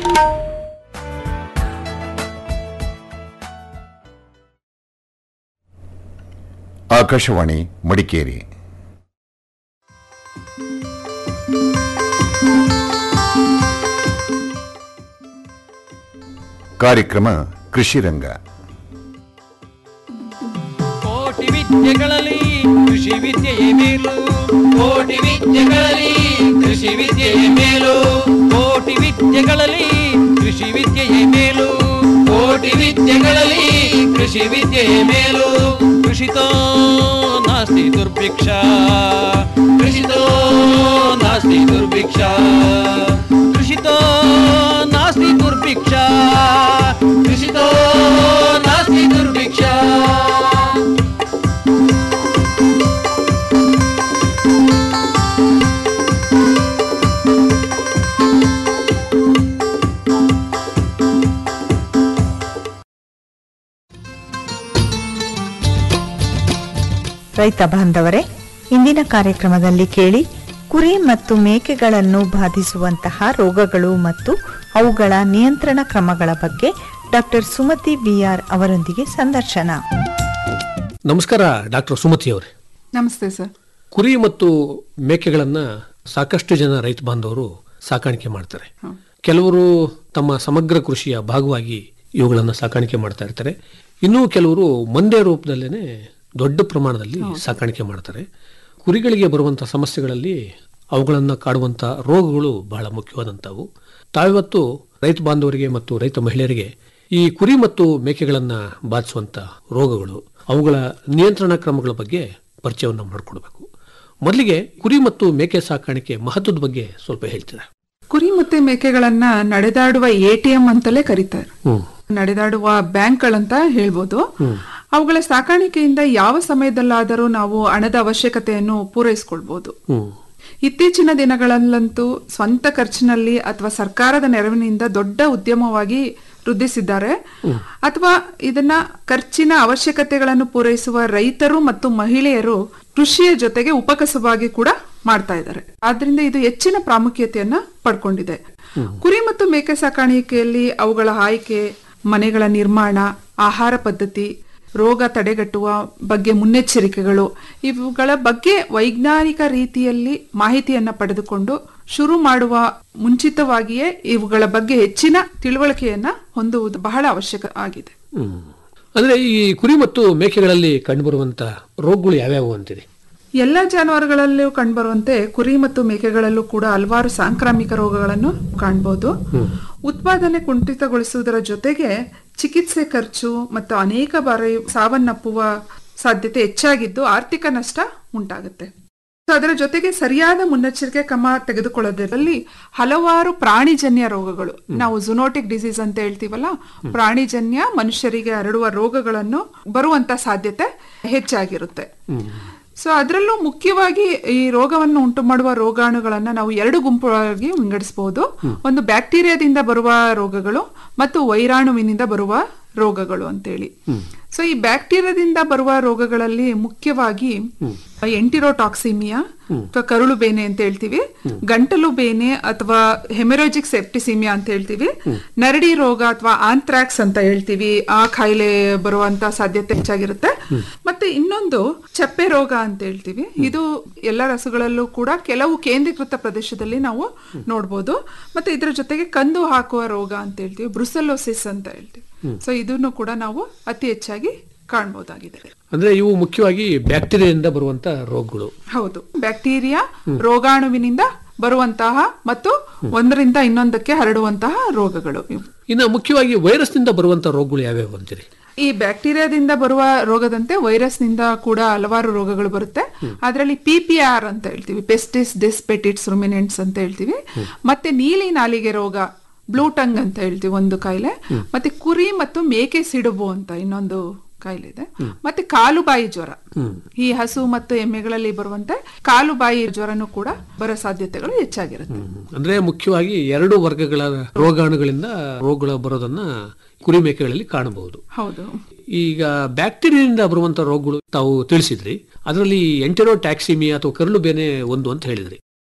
ಆಕಾಶವಾಣಿ ಮಡಿಕೇರಿ ಕಾರ್ಯಕ್ರಮ ಕೃಷಿ ರಂಗ ಕೋಟಿ ವಿದ್ಯೆಗಳಲ್ಲಿ ಕೃಷಿ ವಿದ್ಯೆಯೇ ಮೇಲು ಕೋಟಿ ವಿದ್ಯೆಗಳಲ್ಲಿ ಕೃಷಿ ವಿದ್ಯೆಯೇ ಮೇಲು ಕೋಟಿ ವಿದ್ಯೆಗಳಲ್ಲಿ ಕೃಷಿ ವಿದ್ಯೆಯೇ ಮೇಲು ಕೋಟಿ ವಿದ್ಯೆಗಳಲ್ಲಿ ಕೃಷಿ ವಿದ್ಯೆಯೇ ಮೇಲು ಕೃಷಿತೋ ನಾಸ್ತಿ ದುರ್ಭಿಕ್ಷ ಕೃಷಿತೋ ನಾಸ್ತಿ ದುರ್ಭಿಕ್ಷ ಕೃಷಿತೋ ನಾಸ್ತಿ ದುರ್ಭಿಕ್ಷ ಕೃಷಿತೋ ನಾಸ್ತಿ ದುರ್ಭಿಕ್ಷ ರೈತ ಬಾಂಧವರೇ ಇಂದಿನ ಕಾರ್ಯಕ್ರಮದಲ್ಲಿ ಕೇಳಿ ಕುರಿ ಮತ್ತು ಮೇಕೆಗಳನ್ನು ಬಾಧಿಸುವಂತಹ ರೋಗಗಳು ಮತ್ತು ಅವುಗಳ ನಿಯಂತ್ರಣ ಕ್ರಮಗಳ ಬಗ್ಗೆ ಡಾಕ್ಟರ್ ಸುಮತಿ ಬಿಆರ್ ಅವರೊಂದಿಗೆ ಸಂದರ್ಶನ ನಮಸ್ಕಾರ ಡಾಕ್ಟರ್ ಸುಮತಿ ಅವರೇ ನಮಸ್ತೆ ಸರ್ ಕುರಿ ಮತ್ತು ಮೇಕೆಗಳನ್ನ ಸಾಕಷ್ಟು ಜನ ರೈತ ಬಾಂಧವರು ಸಾಕಾಣಿಕೆ ಮಾಡ್ತಾರೆ ಕೆಲವರು ತಮ್ಮ ಸಮಗ್ರ ಕೃಷಿಯ ಭಾಗವಾಗಿ ಇವುಗಳನ್ನು ಸಾಕಾಣಿಕೆ ಮಾಡ್ತಾ ಇರ್ತಾರೆ ಇನ್ನೂ ಕೆಲವರು ಮಂಡ್ಯ ರೂಪದಲ್ಲೇನೆ ದೊಡ್ಡ ಪ್ರಮಾಣದಲ್ಲಿ ಸಾಕಾಣಿಕೆ ಮಾಡ್ತಾರೆ ಕುರಿಗಳಿಗೆ ಬರುವಂತಹ ಸಮಸ್ಯೆಗಳಲ್ಲಿ ಅವುಗಳನ್ನು ಕಾಡುವಂಥ ರೋಗಗಳು ಬಹಳ ಮುಖ್ಯವಾದಂಥವು ತಾವಿವತ್ತು ರೈತ ಬಾಂಧವರಿಗೆ ಮತ್ತು ರೈತ ಮಹಿಳೆಯರಿಗೆ ಈ ಕುರಿ ಮತ್ತು ಮೇಕೆಗಳನ್ನು ಬಾಧಿಸುವಂಥ ರೋಗಗಳು ಅವುಗಳ ನಿಯಂತ್ರಣ ಕ್ರಮಗಳ ಬಗ್ಗೆ ಪರಿಚಯವನ್ನು ಮಾಡಿಕೊಡ್ಬೇಕು ಮೊದಲಿಗೆ ಕುರಿ ಮತ್ತು ಮೇಕೆ ಸಾಕಾಣಿಕೆ ಮಹತ್ವದ ಬಗ್ಗೆ ಸ್ವಲ್ಪ ಹೇಳ್ತೀರಾ ಕುರಿ ಮತ್ತೆ ಮೇಕೆಗಳನ್ನ ನಡೆದಾಡುವ ಎಟಿಎಂ ಅಂತಲೇ ಕರೀತಾರೆ ಹ್ಮ್ ನಡೆದಾಡುವ ಬ್ಯಾಂಕ್ಗಳಂತ ಹೇಳ್ಬೋದು ಅವುಗಳ ಸಾಕಾಣಿಕೆಯಿಂದ ಯಾವ ಸಮಯದಲ್ಲಾದರೂ ನಾವು ಹಣದ ಅವಶ್ಯಕತೆಯನ್ನು ಪೂರೈಸಿಕೊಳ್ಬಹುದು ಹ್ಮ್ ಇತ್ತೀಚಿನ ದಿನಗಳಲ್ಲಂತೂ ಸ್ವಂತ ಖರ್ಚಿನಲ್ಲಿ ಅಥವಾ ಸರ್ಕಾರದ ನೆರವಿನಿಂದ ದೊಡ್ಡ ಉದ್ಯಮವಾಗಿ ವೃದ್ಧಿಸಿದ್ದಾರೆ ಅಥವಾ ಇದನ್ನ ಖರ್ಚಿನ ಅವಶ್ಯಕತೆಗಳನ್ನು ಪೂರೈಸುವ ರೈತರು ಮತ್ತು ಮಹಿಳೆಯರು ಕೃಷಿಯ ಜೊತೆಗೆ ಉಪಕಸವಾಗಿ ಕೂಡ ಮಾಡ್ತಾ ಇದ್ದಾರೆ ಆದ್ರಿಂದ ಇದು ಹೆಚ್ಚಿನ ಪ್ರಾಮುಖ್ಯತೆಯನ್ನ ಪಡ್ಕೊಂಡಿದೆ ಕುರಿ ಮತ್ತು ಮೇಕೆ ಸಾಕಾಣಿಕೆಯಲ್ಲಿ ಅವುಗಳ ಆಯ್ಕೆ ಮನೆಗಳ ನಿರ್ಮಾಣ ಆಹಾರ ಪದ್ಧತಿ ರೋಗ ತಡೆಗಟ್ಟುವ ಬಗ್ಗೆ ಮುನ್ನೆಚ್ಚರಿಕೆಗಳು ಇವುಗಳ ಬಗ್ಗೆ ವೈಜ್ಞಾನಿಕ ರೀತಿಯಲ್ಲಿ ಮಾಹಿತಿಯನ್ನ ಪಡೆದುಕೊಂಡು ಶುರು ಮಾಡುವ ಮುಂಚಿತವಾಗಿಯೇ ಇವುಗಳ ಬಗ್ಗೆ ಹೆಚ್ಚಿನ ತಿಳುವಳಿಕೆಯನ್ನ ಹೊಂದುವುದು ಬಹಳ ಅವಶ್ಯಕ ಆಗಿದೆ ಹ್ಮ್ ಅಂದ್ರೆ ಈ ಕುರಿ ಮತ್ತು ಮೇಕೆಗಳಲ್ಲಿ ಕಂಡುಬರುವಂತ ರೋಗಗಳು ಯಾವ್ಯಾವು ಅಂತೀರಿ ಎಲ್ಲ ಜಾನುವಾರುಗಳಲ್ಲೂ ಕಂಡುಬರುವಂತೆ ಕುರಿ ಮತ್ತು ಮೇಕೆಗಳಲ್ಲೂ ಕೂಡ ಹಲವಾರು ಸಾಂಕ್ರಾಮಿಕ ರೋಗಗಳನ್ನು ಕಾಣಬಹುದು ಉತ್ಪಾದನೆ ಕುಂಠಿತಗೊಳಿಸುವುದರ ಜೊತೆಗೆ ಚಿಕಿತ್ಸೆ ಖರ್ಚು ಮತ್ತು ಅನೇಕ ಬಾರಿ ಸಾವನ್ನಪ್ಪುವ ಸಾಧ್ಯತೆ ಹೆಚ್ಚಾಗಿದ್ದು ಆರ್ಥಿಕ ನಷ್ಟ ಉಂಟಾಗುತ್ತೆ ಸೊ ಅದರ ಜೊತೆಗೆ ಸರಿಯಾದ ಮುನ್ನೆಚ್ಚರಿಕೆ ಕ್ರಮ ತೆಗೆದುಕೊಳ್ಳೋದ್ರಲ್ಲಿ ಹಲವಾರು ಪ್ರಾಣಿಜನ್ಯ ರೋಗಗಳು ನಾವು ಜುನೋಟಿಕ್ ಡಿಸೀಸ್ ಅಂತ ಹೇಳ್ತೀವಲ್ಲ ಪ್ರಾಣಿಜನ್ಯ ಮನುಷ್ಯರಿಗೆ ಹರಡುವ ರೋಗಗಳನ್ನು ಬರುವಂತ ಸಾಧ್ಯತೆ ಹೆಚ್ಚಾಗಿರುತ್ತೆ ಸೊ ಅದರಲ್ಲೂ ಮುಖ್ಯವಾಗಿ ಈ ರೋಗವನ್ನು ಉಂಟು ಮಾಡುವ ರೋಗಾಣುಗಳನ್ನ ನಾವು ಎರಡು ಗುಂಪಾಗಿ ವಿಂಗಡಿಸಬಹುದು ಒಂದು ಬ್ಯಾಕ್ಟೀರಿಯಾದಿಂದ ಬರುವ ರೋಗಗಳು ಮತ್ತು ವೈರಾಣುವಿನಿಂದ ಬರುವ ರೋಗಗಳು ಅಂತೇಳಿ ಸೊ ಈ ಬ್ಯಾಕ್ಟೀರಿಯಾದಿಂದ ಬರುವ ರೋಗಗಳಲ್ಲಿ ಮುಖ್ಯವಾಗಿ ಎಂಟಿರೋಟಾಕ್ಸಿಮಿಯಾ ಅಥವಾ ಕರುಳು ಬೇನೆ ಅಂತ ಹೇಳ್ತೀವಿ ಗಂಟಲು ಬೇನೆ ಅಥವಾ ಹೆಮರೋಜಿಕ್ ಸೆಪ್ಟಿಸಿಮಿಯಾ ಅಂತ ಹೇಳ್ತೀವಿ ನರಡಿ ರೋಗ ಅಥವಾ ಆಂಥ್ರಾಕ್ಸ್ ಅಂತ ಹೇಳ್ತೀವಿ ಆ ಕಾಯಿಲೆ ಬರುವಂತ ಸಾಧ್ಯತೆ ಹೆಚ್ಚಾಗಿರುತ್ತೆ ಮತ್ತೆ ಇನ್ನೊಂದು ಚಪ್ಪೆ ರೋಗ ಅಂತ ಹೇಳ್ತೀವಿ ಇದು ಎಲ್ಲ ರಸಗಳಲ್ಲೂ ಕೂಡ ಕೆಲವು ಕೇಂದ್ರೀಕೃತ ಪ್ರದೇಶದಲ್ಲಿ ನಾವು ನೋಡ್ಬೋದು ಮತ್ತೆ ಇದರ ಜೊತೆಗೆ ಕಂದು ಹಾಕುವ ರೋಗ ಅಂತ ಹೇಳ್ತೀವಿ ಬ್ರುಸೆಲೋಸಿಸ್ ಅಂತ ಹೇಳ್ತೀವಿ ಸೊ ಇದನ್ನು ಕೂಡ ನಾವು ಅತಿ ಹೆಚ್ಚಾಗಿ ಕಾಣಬಹುದಾಗಿದೆ ಅಂದ್ರೆ ಇವು ಮುಖ್ಯವಾಗಿ ಬ್ಯಾಕ್ಟೀರಿಯಾದಿಂದ ಬರುವಂತ ರೋಗಗಳು ಹೌದು ಬ್ಯಾಕ್ಟೀರಿಯಾ ರೋಗಾಣುವಿನಿಂದ ಬರುವಂತಹ ಮತ್ತು ಒಂದರಿಂದ ಇನ್ನೊಂದಕ್ಕೆ ಹರಡುವಂತಹ ರೋಗಗಳು ಇವು. ಇನ್ನು ಮುಖ್ಯವಾಗಿ ವೈರಸ್ನಿಂದ ಬರುವಂತ ರೋಗಗಳು ಯಾವ್ಯಾವು ಅಂತೀರಿ ಈ ಬ್ಯಾಕ್ಟೀರಿಯಾದಿಂದ ಬರುವ ರೋಗದಂತೆ ವೈರಸ್ನಿಂದ ಕೂಡ ಹಲವಾರು ರೋಗಗಳು ಬರುತ್ತೆ ಅದರಲ್ಲಿ ಪಿ ಪಿ ಆರ್ ಅಂತ ಹೇಳ್ತೀವಿ ಪೆಸ್ಟಿಸ್ ಡಿಸ್ಪೆಟಿಟ್ಸ್ ರುಮಿನೆಂಟ್ಸ್ ಅಂತ ಹೇಳ್ತೀವಿ ಮತ್ತೆ ನೀಲಿ ನಾಲಿಗೆ ರೋಗ ಬ್ಲೂ ಟಂಗ್ ಅಂತ ಹೇಳ್ತೀವಿ ಒಂದು ಕಾಯಿಲೆ ಮತ್ತೆ ಕುರಿ ಮತ್ತು ಮೇಕೆ ಸಿಡುಬು ಅಂತ ಇನ್ನೊಂದು ಕಾಯಿಲೆ ಇದೆ ಮತ್ತೆ ಕಾಲುಬಾಯಿ ಜ್ವರ ಈ ಹಸು ಮತ್ತು ಎಮ್ಮೆಗಳಲ್ಲಿ ಬರುವಂತೆ ಕಾಲುಬಾಯಿ ಜ್ವರನೂ ಕೂಡ ಬರೋ ಸಾಧ್ಯತೆಗಳು ಹೆಚ್ಚಾಗಿರುತ್ತೆ ಅಂದ್ರೆ ಮುಖ್ಯವಾಗಿ ಎರಡು ವರ್ಗಗಳ ರೋಗಾಣುಗಳಿಂದ ರೋಗಗಳು ಬರೋದನ್ನ ಕುರಿ ಮೇಕೆಗಳಲ್ಲಿ ಕಾಣಬಹುದು ಹೌದು ಈಗ ಬ್ಯಾಕ್ಟೀರಿಯಾದಿಂದ ಬರುವಂತ ರೋಗಗಳು ತಾವು ತಿಳಿಸಿದ್ರಿ ಅದರಲ್ಲಿ ಎಂಟೆರೋ ಟ್ಯಾಕ್ಸಿಮಿಯಾ ಅಥವಾ ಕರಳು ಬೇನೆ ಒಂದು ಅಂತ ಹೇಳಿದ್ರಿ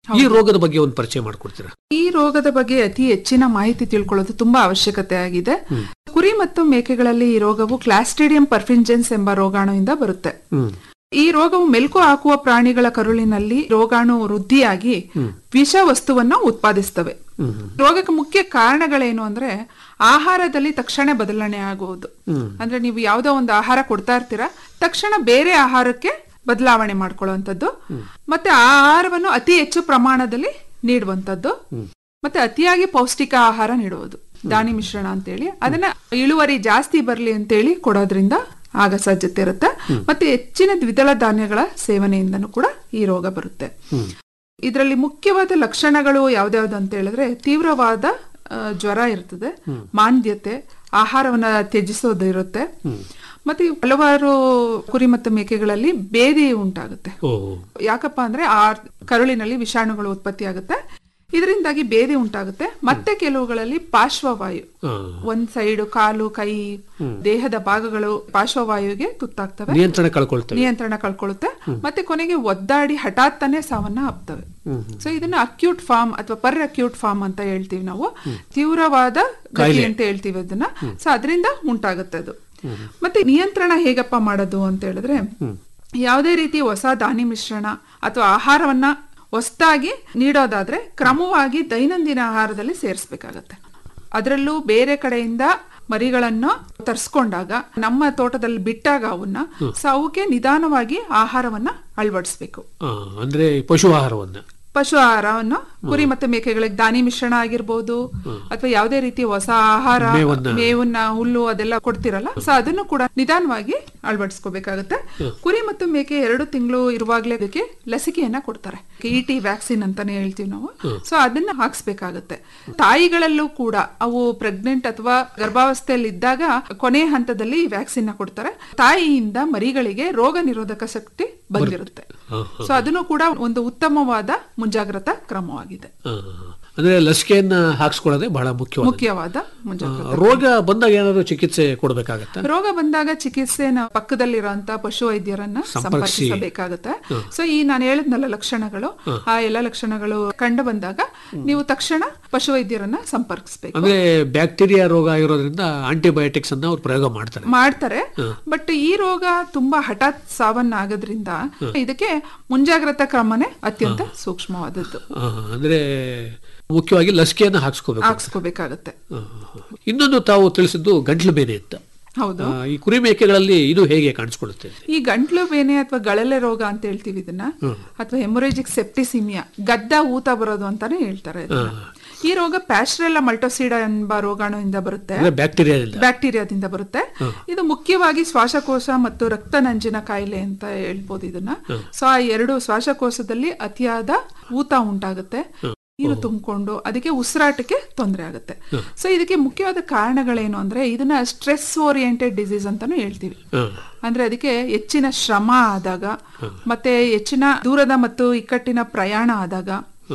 ಈ ರೋಗದ ಬಗ್ಗೆ ಒಂದು ಪರಿಚಯ ಮಾಡ್ಕೊಡ್ತೀರಾ ಈ ರೋಗದ ಬಗ್ಗೆ ಅತಿ ಹೆಚ್ಚಿನ ಮಾಹಿತಿ ತಿಳ್ಕೊಳ್ಳೋದು ತುಂಬಾ ಅವಶ್ಯಕತೆ ಆಗಿದೆ ಕುರಿ ಮತ್ತು ಮೇಕೆಗಳಲ್ಲಿ ಈ ರೋಗವು ಕ್ಲಾಸ್ಟ್ರಿಡಿಯಂ ಪರ್ಫಿಂಜೆನ್ಸ್ ಎಂಬ ರೋಗಾಣುವಿಂದ ಬರುತ್ತೆ ಹ್ಮ್ ಈ ರೋಗವು ಮೆಲುಕು ಹಾಕುವ ಪ್ರಾಣಿಗಳ ಕರುಳಿನಲ್ಲಿ ರೋಗಾಣು ವೃದ್ಧಿಯಾಗಿ ವಿಷ ವಸ್ತುವನ್ನ ಉತ್ಪಾದಿಸ್ತವೆ ರೋಗಕ್ಕೆ ಮುಖ್ಯ ಕಾರಣಗಳೇನು ಅಂದ್ರೆ ಆಹಾರದಲ್ಲಿ ತಕ್ಷಣ ಬದಲಾವಣೆ ಆಗುವುದು ಅಂದ್ರೆ ನೀವು ಯಾವ್ದೋ ಒಂದು ಆಹಾರ ಕೊಡ್ತಾ ಇರ್ತೀರಾ ತಕ್ಷಣ ಬೇರೆ ಆಹಾರಕ್ಕೆ ಬದಲಾವಣೆ ಮಾಡ್ಕೊಳ್ಳುವಂಥದ್ದು ಮತ್ತೆ ಆ ಆಹಾರವನ್ನು ಅತಿ ಹೆಚ್ಚು ಪ್ರಮಾಣದಲ್ಲಿ ನೀಡುವಂಥದ್ದು ಮತ್ತೆ ಅತಿಯಾಗಿ ಪೌಷ್ಟಿಕ ಆಹಾರ ನೀಡುವುದು ದಾನಿ ಮಿಶ್ರಣ ಅಂತೇಳಿ ಅದನ್ನ ಇಳುವರಿ ಜಾಸ್ತಿ ಬರ್ಲಿ ಅಂತೇಳಿ ಕೊಡೋದ್ರಿಂದ ಆಗ ಸಾಧ್ಯತೆ ಇರುತ್ತೆ ಮತ್ತೆ ಹೆಚ್ಚಿನ ದ್ವಿದಳ ಧಾನ್ಯಗಳ ಸೇವನೆಯಿಂದನೂ ಕೂಡ ಈ ರೋಗ ಬರುತ್ತೆ ಇದರಲ್ಲಿ ಮುಖ್ಯವಾದ ಲಕ್ಷಣಗಳು ಯಾವ್ದ್ಯಾವ್ದು ಅಂತ ಹೇಳಿದ್ರೆ ತೀವ್ರವಾದ ಆ, ಜ್ವರ ಇರ್ತದೆ ಮಾಂದ್ಯತೆ ಆಹಾರವನ್ನ ತ್ಯಜಿಸೋದು ಇರುತ್ತೆ ಮತ್ತೆ ಈ ಹಲವಾರು ಕುರಿ ಮತ್ತು ಮೇಕೆಗಳಲ್ಲಿ ಬೇದಿ ಉಂಟಾಗುತ್ತೆ ಓ ಯಾಕಪ್ಪ ಅಂದ್ರೆ ಆ ಕರುಳಿನಲ್ಲಿ ವಿಷಾಣುಗಳು ಉತ್ಪತ್ತಿ ಆಗುತ್ತೆ ಇದರಿಂದಾಗಿ ಬೇದಿ ಉಂಟಾಗುತ್ತೆ ಮತ್ತೆ ಕೆಲವುಗಳಲ್ಲಿ ಪಾರ್ಶ್ವವಾಯು ಆ, ಒಂದ್ ಸೈಡ್ ಕಾಲು ಕೈ ದೇಹದ ಭಾಗಗಳು ಪಾರ್ಶ್ವವಾಯುವಿಗೆ ತುತ್ತಾಗ್ತವೆ ನಿಯಂತ್ರಣ ಕಳ್ಕೊಳ್ತೇವೆ ನಿಯಂತ್ರಣ ಕಳ್ಕೊಳ್ಳುತ್ತೆ ಮತ್ತೆ ಕೊನೆಗೆ ಒದ್ದಾಡಿ ಹಠಾತ್ತನೆ ಸಾವನ್ನ ಅಪ್ತವೆ ಸೊ ಇದನ್ನ ಅಕ್ಯೂಟ್ ಫಾರ್ಮ್ ಅಥವಾ ಪರ್ ಅಕ್ಯೂಟ್ ಫಾರ್ಮ್ ಅಂತ ಹೇಳ್ತೀವಿ ನಾವು ತೀವ್ರವಾದ ಗತಿ ಅಂತ ಹೇಳ್ತೀವಿ ಅದನ್ನ ಸೊ ಅದರಿಂದ ಉಂಟಾಗುತ್ತೆ ಅದು ಮತ್ತೆ ನಿಯಂತ್ರಣ ಹೇಗಪ್ಪ ಮಾಡೋದು ಅಂತ ಹೇಳಿದ್ರೆ ಯಾವುದೇ ರೀತಿ ಹೊಸ ದಾನಿ ಮಿಶ್ರಣ ಅಥವಾ ಆಹಾರವನ್ನ ಹೊಸದಾಗಿ ನೀಡೋದಾದ್ರೆ ಕ್ರಮವಾಗಿ ದೈನಂದಿನ ಆಹಾರದಲ್ಲಿ ಸೇರಿಸಬೇಕಾಗತ್ತೆ ಅದರಲ್ಲೂ ಬೇರೆ ಕಡೆಯಿಂದ ಮರಿಗಳನ್ನು ತರಿಸ್ಕೊಂಡಾಗ ನಮ್ಮ ತೋಟದಲ್ಲಿ ಬಿಟ್ಟಾಗ ಅವನ್ನ ಸೊ ಅವಕ್ಕೆ ನಿಧಾನವಾಗಿ ಆಹಾರವನ್ನ ಅಳವಡಿಸ್ಬೇಕು ಆ, ಅಂದ್ರೆ ಪಶು ಆಹಾರವನ್ನ ಪಶು ಆಹಾರವನ್ನು ಕುರಿ ಮತ್ತೆ ಮೇಕೆಗಳಿಗೆ ದಾನಿ ಮಿಶ್ರಣ ಆಗಿರ್ಬೋದು ಅಥವಾ ಯಾವುದೇ ರೀತಿಯ ಹೊಸ ಆಹಾರ ಮೇವನ್ನ. ಮೇವನ್ನ ಹುಲ್ಲು ಅದೆಲ್ಲ ಕೊಡ್ತಿರಲ್ಲ ಸೊ ಅದನ್ನು ಕೂಡ ನಿಧಾನವಾಗಿ ಅಳವಡಿಸ್ಕೋಬೇಕಾಗತ್ತೆ ಕುರಿ ಮತ್ತು ಮೇಕೆ ಎರಡು ತಿಂಗಳು ಇರುವಾಗ್ಲೇ ಅದಕ್ಕೆ ಲಸಿಕೆಯನ್ನ ಕೊಡ್ತಾರೆ ಇ ಟಿ ವ್ಯಾಕ್ಸಿನ್ ಅಂತಾನೆ ಹೇಳ್ತೀವಿ ನಾವು ಸೊ ಅದನ್ನ ಹಾಕ್ಸ್ಬೇಕಾಗತ್ತೆ ತಾಯಿಗಳಲ್ಲೂ ಕೂಡ ಅವು ಪ್ರೆಗ್ನೆಂಟ್ ಅಥವಾ ಗರ್ಭಾವಸ್ಥೆಯಲ್ಲಿ ಇದ್ದಾಗ ಕೊನೆ ಹಂತದಲ್ಲಿ ಈ ವ್ಯಾಕ್ಸಿನ್ ನ ಕೊಡ್ತಾರೆ ತಾಯಿಯಿಂದ ಮರಿಗಳಿಗೆ ರೋಗ ನಿರೋಧಕ ಶಕ್ತಿ ಬಂದಿರುತ್ತೆ ಸೊ ಅದನ್ನು ಕೂಡ ಒಂದು ಉತ್ತಮವಾದ ಮುಂಜಾಗ್ರತಾ ಕ್ರಮವಾಗಿದೆ ಆ, ಅಂದ್ರೆ ಲಸಿಕೆಯನ್ನ ಹಾಕ್ಸ್ಕೊಳ್ಳೋದೇ ಬಹಳ ಮುಖ್ಯವಾದ ಮುಖ್ಯವಾದ ಮುಂಜಾಗ್ರತಾ ರೋಗ ಬಂದಾಗ ಏನಾದ್ರು ಚಿಕಿತ್ಸೆ ಕೊಡ್ಬೇಕಾಗತ್ತ ರೋಗ ಬಂದಾಗ ಚಿಕಿತ್ಸೆನ ಪಕ್ಕದಲ್ಲಿರುವಂತ ಪಶು ವೈದ್ಯರನ್ನ ಸಂಪರ್ಕಿಸಿ. ಸಂಪರ್ಕಿಸಬೇಕಾಗತ್ತೆ ಸೊ ಈ ನಾನು ಹೇಳಿದ್ನಲ್ಲ ಲಕ್ಷಣಗಳು ಆ ಎಲ್ಲ ಲಕ್ಷಣಗಳು ಕಂಡು ಬಂದಾಗ ನೀವು ತಕ್ಷಣ ಪಶು ವೈದ್ಯರನ್ನ ಸಂಪರ್ಕಿಸಬೇಕು ಅಂದ್ರೆ ಬ್ಯಾಕ್ಟೀರಿಯಾ ರೋಗ ಇರೋದ್ರಿಂದ ಆಂಟಿಬಯೋಟಿಕ್ಸ್ ಅನ್ನ ಅವ್ರು ಪ್ರಯೋಗ ಮಾಡ್ತಾರೆ ಮಾಡ್ತಾರೆ ಬಟ್ ಈ ರೋಗ ತುಂಬಾ ಹಠಾತ್ ಸಾವನ್ನಾಗೋದ್ರಿಂದ ಇದಕ್ಕೆ ಮುಂಜಾಗ್ರತಾ ಕ್ರಮನೇ ಅತ್ಯಂತ ಸೂಕ್ಷ್ಮವಾದದ್ದು ಆ, ಅಂದ್ರೆ ಮುಖ್ಯವಾಗಿ ಲಸಿಕೆಯನ್ನ ಹಾಕ್ಸ್ಕೋಬೇಕು ಹಾಕ್ಸ್ಕೋಬೇಕಾಗತ್ತೆ ಆ, ಇನ್ನೊಂದು ತಾವು ತಿಳಿಸಿದ್ದು ಗಂಟ್ಲು ಬೇನೆ ಅಂತ ಹೌದು ಆ, ಈ ಕುರಿ ಮೇಕೆಗಳಲ್ಲಿ ಇದು ಹೇಗೆ ಕಾಣಿಸ್ಕೊಳ್ಳುತ್ತೆ ಈ ಗಂಟ್ಲು ಬೇನೆ ಅಥವಾ ಗಳಲೆ ರೋಗ ಅಂತ ಹೇಳ್ತೀವಿ ಇದನ್ನ ಅಥವಾ ಹೆಮೊರೇಜಿಕ್ ಸೆಪ್ಟಿಸಿಮಿಯಾ ಗದ್ದ ಊತ ಬರೋದು ಅಂತಾನೆ ಹೇಳ್ತಾರೆ ಇದನ್ನ. ಈ ರೋಗ ಪ್ಯಾಸ್ಟ್ರೆಲ್ಲ ಮಲ್ಟೋಸಿಡ ಎಂಬ ರೋಗಾಣುವಿಂದ ಬರುತ್ತೆ ಅಂದ್ರೆ ಬ್ಯಾಕ್ಟೀರಿಯಾದಿಂದ ಬ್ಯಾಕ್ಟೀರಿಯಾದಿಂದ ಬರುತ್ತೆ ಇದು ಮುಖ್ಯವಾಗಿ ಶ್ವಾಸಕೋಶ ಮತ್ತು ರಕ್ತ ನಂಜಿನ ಕಾಯಿಲೆ ಅಂತ ಹೇಳ್ಬೋದು ಇದನ್ನ ಸೊ ಆ ಎರಡು ಶ್ವಾಸಕೋಶದಲ್ಲಿ ಅತಿಯಾದ ಊತ ಉಂಟಾಗುತ್ತೆ ನೀರು ತುಂಬಿಕೊಂಡು ಅದಕ್ಕೆ ಉಸಿರಾಟಕ್ಕೆ ತೊಂದರೆ ಆಗುತ್ತೆ ಸೊ ಇದಕ್ಕೆ ಮುಖ್ಯವಾದ ಕಾರಣಗಳೇನು ಅಂದ್ರೆ ಇದನ್ನ ಸ್ಟ್ರೆಸ್ ಓರಿಯೆಂಟೆಡ್ ಡಿಸೀಸ್ ಅಂತಾನು ಹೇಳ್ತೀವಿ ಆ, ಅಂದ್ರೆ ಅದಕ್ಕೆ ಹೆಚ್ಚಿನ ಶ್ರಮ ಆದಾಗ ಮತ್ತೆ ಹೆಚ್ಚಿನ ದೂರದ ಮತ್ತು ಇಕ್ಕಟ್ಟಿನ ಪ್ರಯಾಣ ಆದಾಗ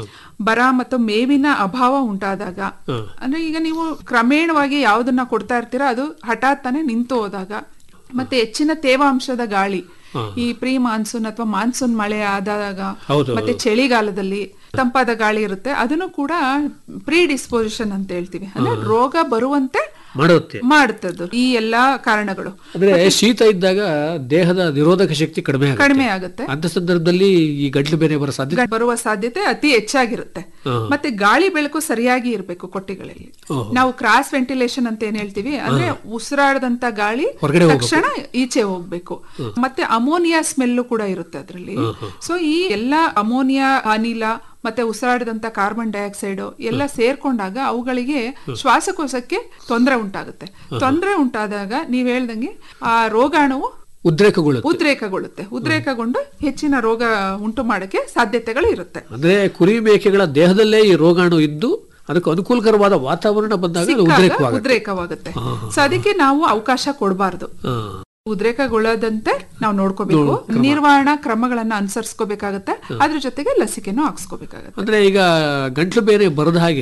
ಬರ ಮತ್ತು ಮೇವಿನ ಅಭಾವ ಉಂಟಾದಾಗ ಅಂದ್ರೆ ಈಗ ನೀವು ಕ್ರಮೇಣವಾಗಿ ಯಾವ್ದನ್ನ ಕೊಡ್ತಾ ಇರ್ತೀರಾ ಅದು ಹಠಾತ್ ತಾನೇ ನಿಂತು ಹೋದಾಗ ಮತ್ತೆ ಹೆಚ್ಚಿನ ತೇವಾಂಶದ ಗಾಳಿ ಈ ಪ್ರೀ ಮಾನ್ಸೂನ್ ಅಥವಾ ಮಾನ್ಸೂನ್ ಮಳೆ ಆದಾಗ ಹೌದು, ಮತ್ತೆ ಚಳಿಗಾಲದಲ್ಲಿ ತಂಪಾದ ಗಾಳಿ ಇರುತ್ತೆ ಅದನ್ನು ಕೂಡ ಪ್ರೀ ಡಿಸ್ಪೋಸಿಷನ್ ಅಂತ ಹೇಳ್ತೀವಿ ಅಂದ್ರೆ ರೋಗ ಬರುವಂತೆ ಮಾಡುತ್ತೆ ಮಾಡುತ್ತದ್ದು ಈ ಎಲ್ಲಾ ಕಾರಣಗಳು ಅಂದ್ರೆ ಶೀತ ಇದ್ದಾಗ ದೇಹದ ನಿರೋಧಕ ಶಕ್ತಿ ಕಡಿಮೆ ಆಗುತ್ತೆ ಕಡಿಮೆ ಆಗುತ್ತೆ ಅಂತ ಸಂದರ್ಭದಲ್ಲಿ ಈ ಗಂಟ್ಲು ಬೇನೆ ಬರೋ ಸಾಧ್ಯತೆ ಗ- ಬರುವ ಸಾಧ್ಯತೆ ಅತಿ ಹೆಚ್ಚಾಗಿರುತ್ತೆ ಮತ್ತೆ ಗಾಳಿ ಬೆಳಕು ಸರಿಯಾಗಿ ಇರಬೇಕು ಕೊಟ್ಟಿಗಳಲ್ಲಿ ನಾವು ಕ್ರಾಸ್ ವೆಂಟಿಲೇಷನ್ ಅಂತ ಏನ್ ಹೇಳ್ತೀವಿ ಅಂದ್ರೆ ಉಸಿರಾಡದಂತ ಗಾಳಿ ಹೊರಗಡೆ ತಕ್ಷಣ ಈಚೆ ಹೋಗ್ಬೇಕು ಮತ್ತೆ ಅಮೋನಿಯಾ ಸ್ಮೆಲ್ಲು ಕೂಡ ಇರುತ್ತೆ ಅದರಲ್ಲಿ ಸೊ ಈ ಎಲ್ಲಾ ಅಮೋನಿಯಾ ಅನಿಲ ಮತ್ತೆ ಉಸಿರಾಡದಂತ ಕಾರ್ಬನ್ ಡೈಆಕ್ಸೈಡ್ ಎಲ್ಲ ಸೇರ್ಕೊಂಡಾಗ ಅವುಗಳಿಗೆ ಶ್ವಾಸಕೋಶಕ್ಕೆ ತೊಂದರೆ ಉಂಟಾಗುತ್ತೆ ತೊಂದರೆ ಉಂಟಾದಾಗ ನೀವ್ ಹೇಳ್ದಂಗೆ ಆ ರೋಗಾಣುವು ಉದ್ರೇಕಗೊಳ್ಳುತ್ತೆ ಉದ್ರೇಕಗೊಳ್ಳುತ್ತೆ ಉದ್ರೇಕಗೊಂಡು ಹೆಚ್ಚಿನ ರೋಗ ಉಂಟು ಮಾಡಕ್ಕೆ ಸಾಧ್ಯತೆಗಳು ಇರುತ್ತೆ ಅಂದ್ರೆ ಕುರಿ ಮೇಕೆಗಳ ದೇಹದಲ್ಲೇ ಈ ರೋಗಾಣು ಇದ್ದು ಅದಕ್ಕೆ ಅನುಕೂಲಕರವಾದ ವಾತಾವರಣ ಬಂದಾಗ ಅದು ಸಿಕ್ಕಾಗ ಉದ್ರೇಕವಾಗುತ್ತೆ ಉದ್ರೇಕವಾಗುತ್ತೆ ಸೊ ಅದಕ್ಕೆ ನಾವು ಅವಕಾಶ ಕೊಡಬಾರ್ದು ಆ, ಉದ್ರೇಕಗೊಳ್ಳದಂತೆ ನಾವು ನೋಡ್ಕೋಬೇಕು ನಿರ್ವಹಣಾ ಕ್ರಮಗಳನ್ನ ಅನುಸರಿಸ್ಕೋಬೇಕಾಗತ್ತೆ ಅದ್ರ ಜೊತೆಗೆ ಲಸಿಕೆನೂ ಹಾಕ್ಸ್ಕೋಬೇಕಾಗತ್ತೆ ಅಂದ್ರೆ ಈಗ ಗಂಟ್ಲು ಬೇನೆ ಬರದ ಹಾಗೆ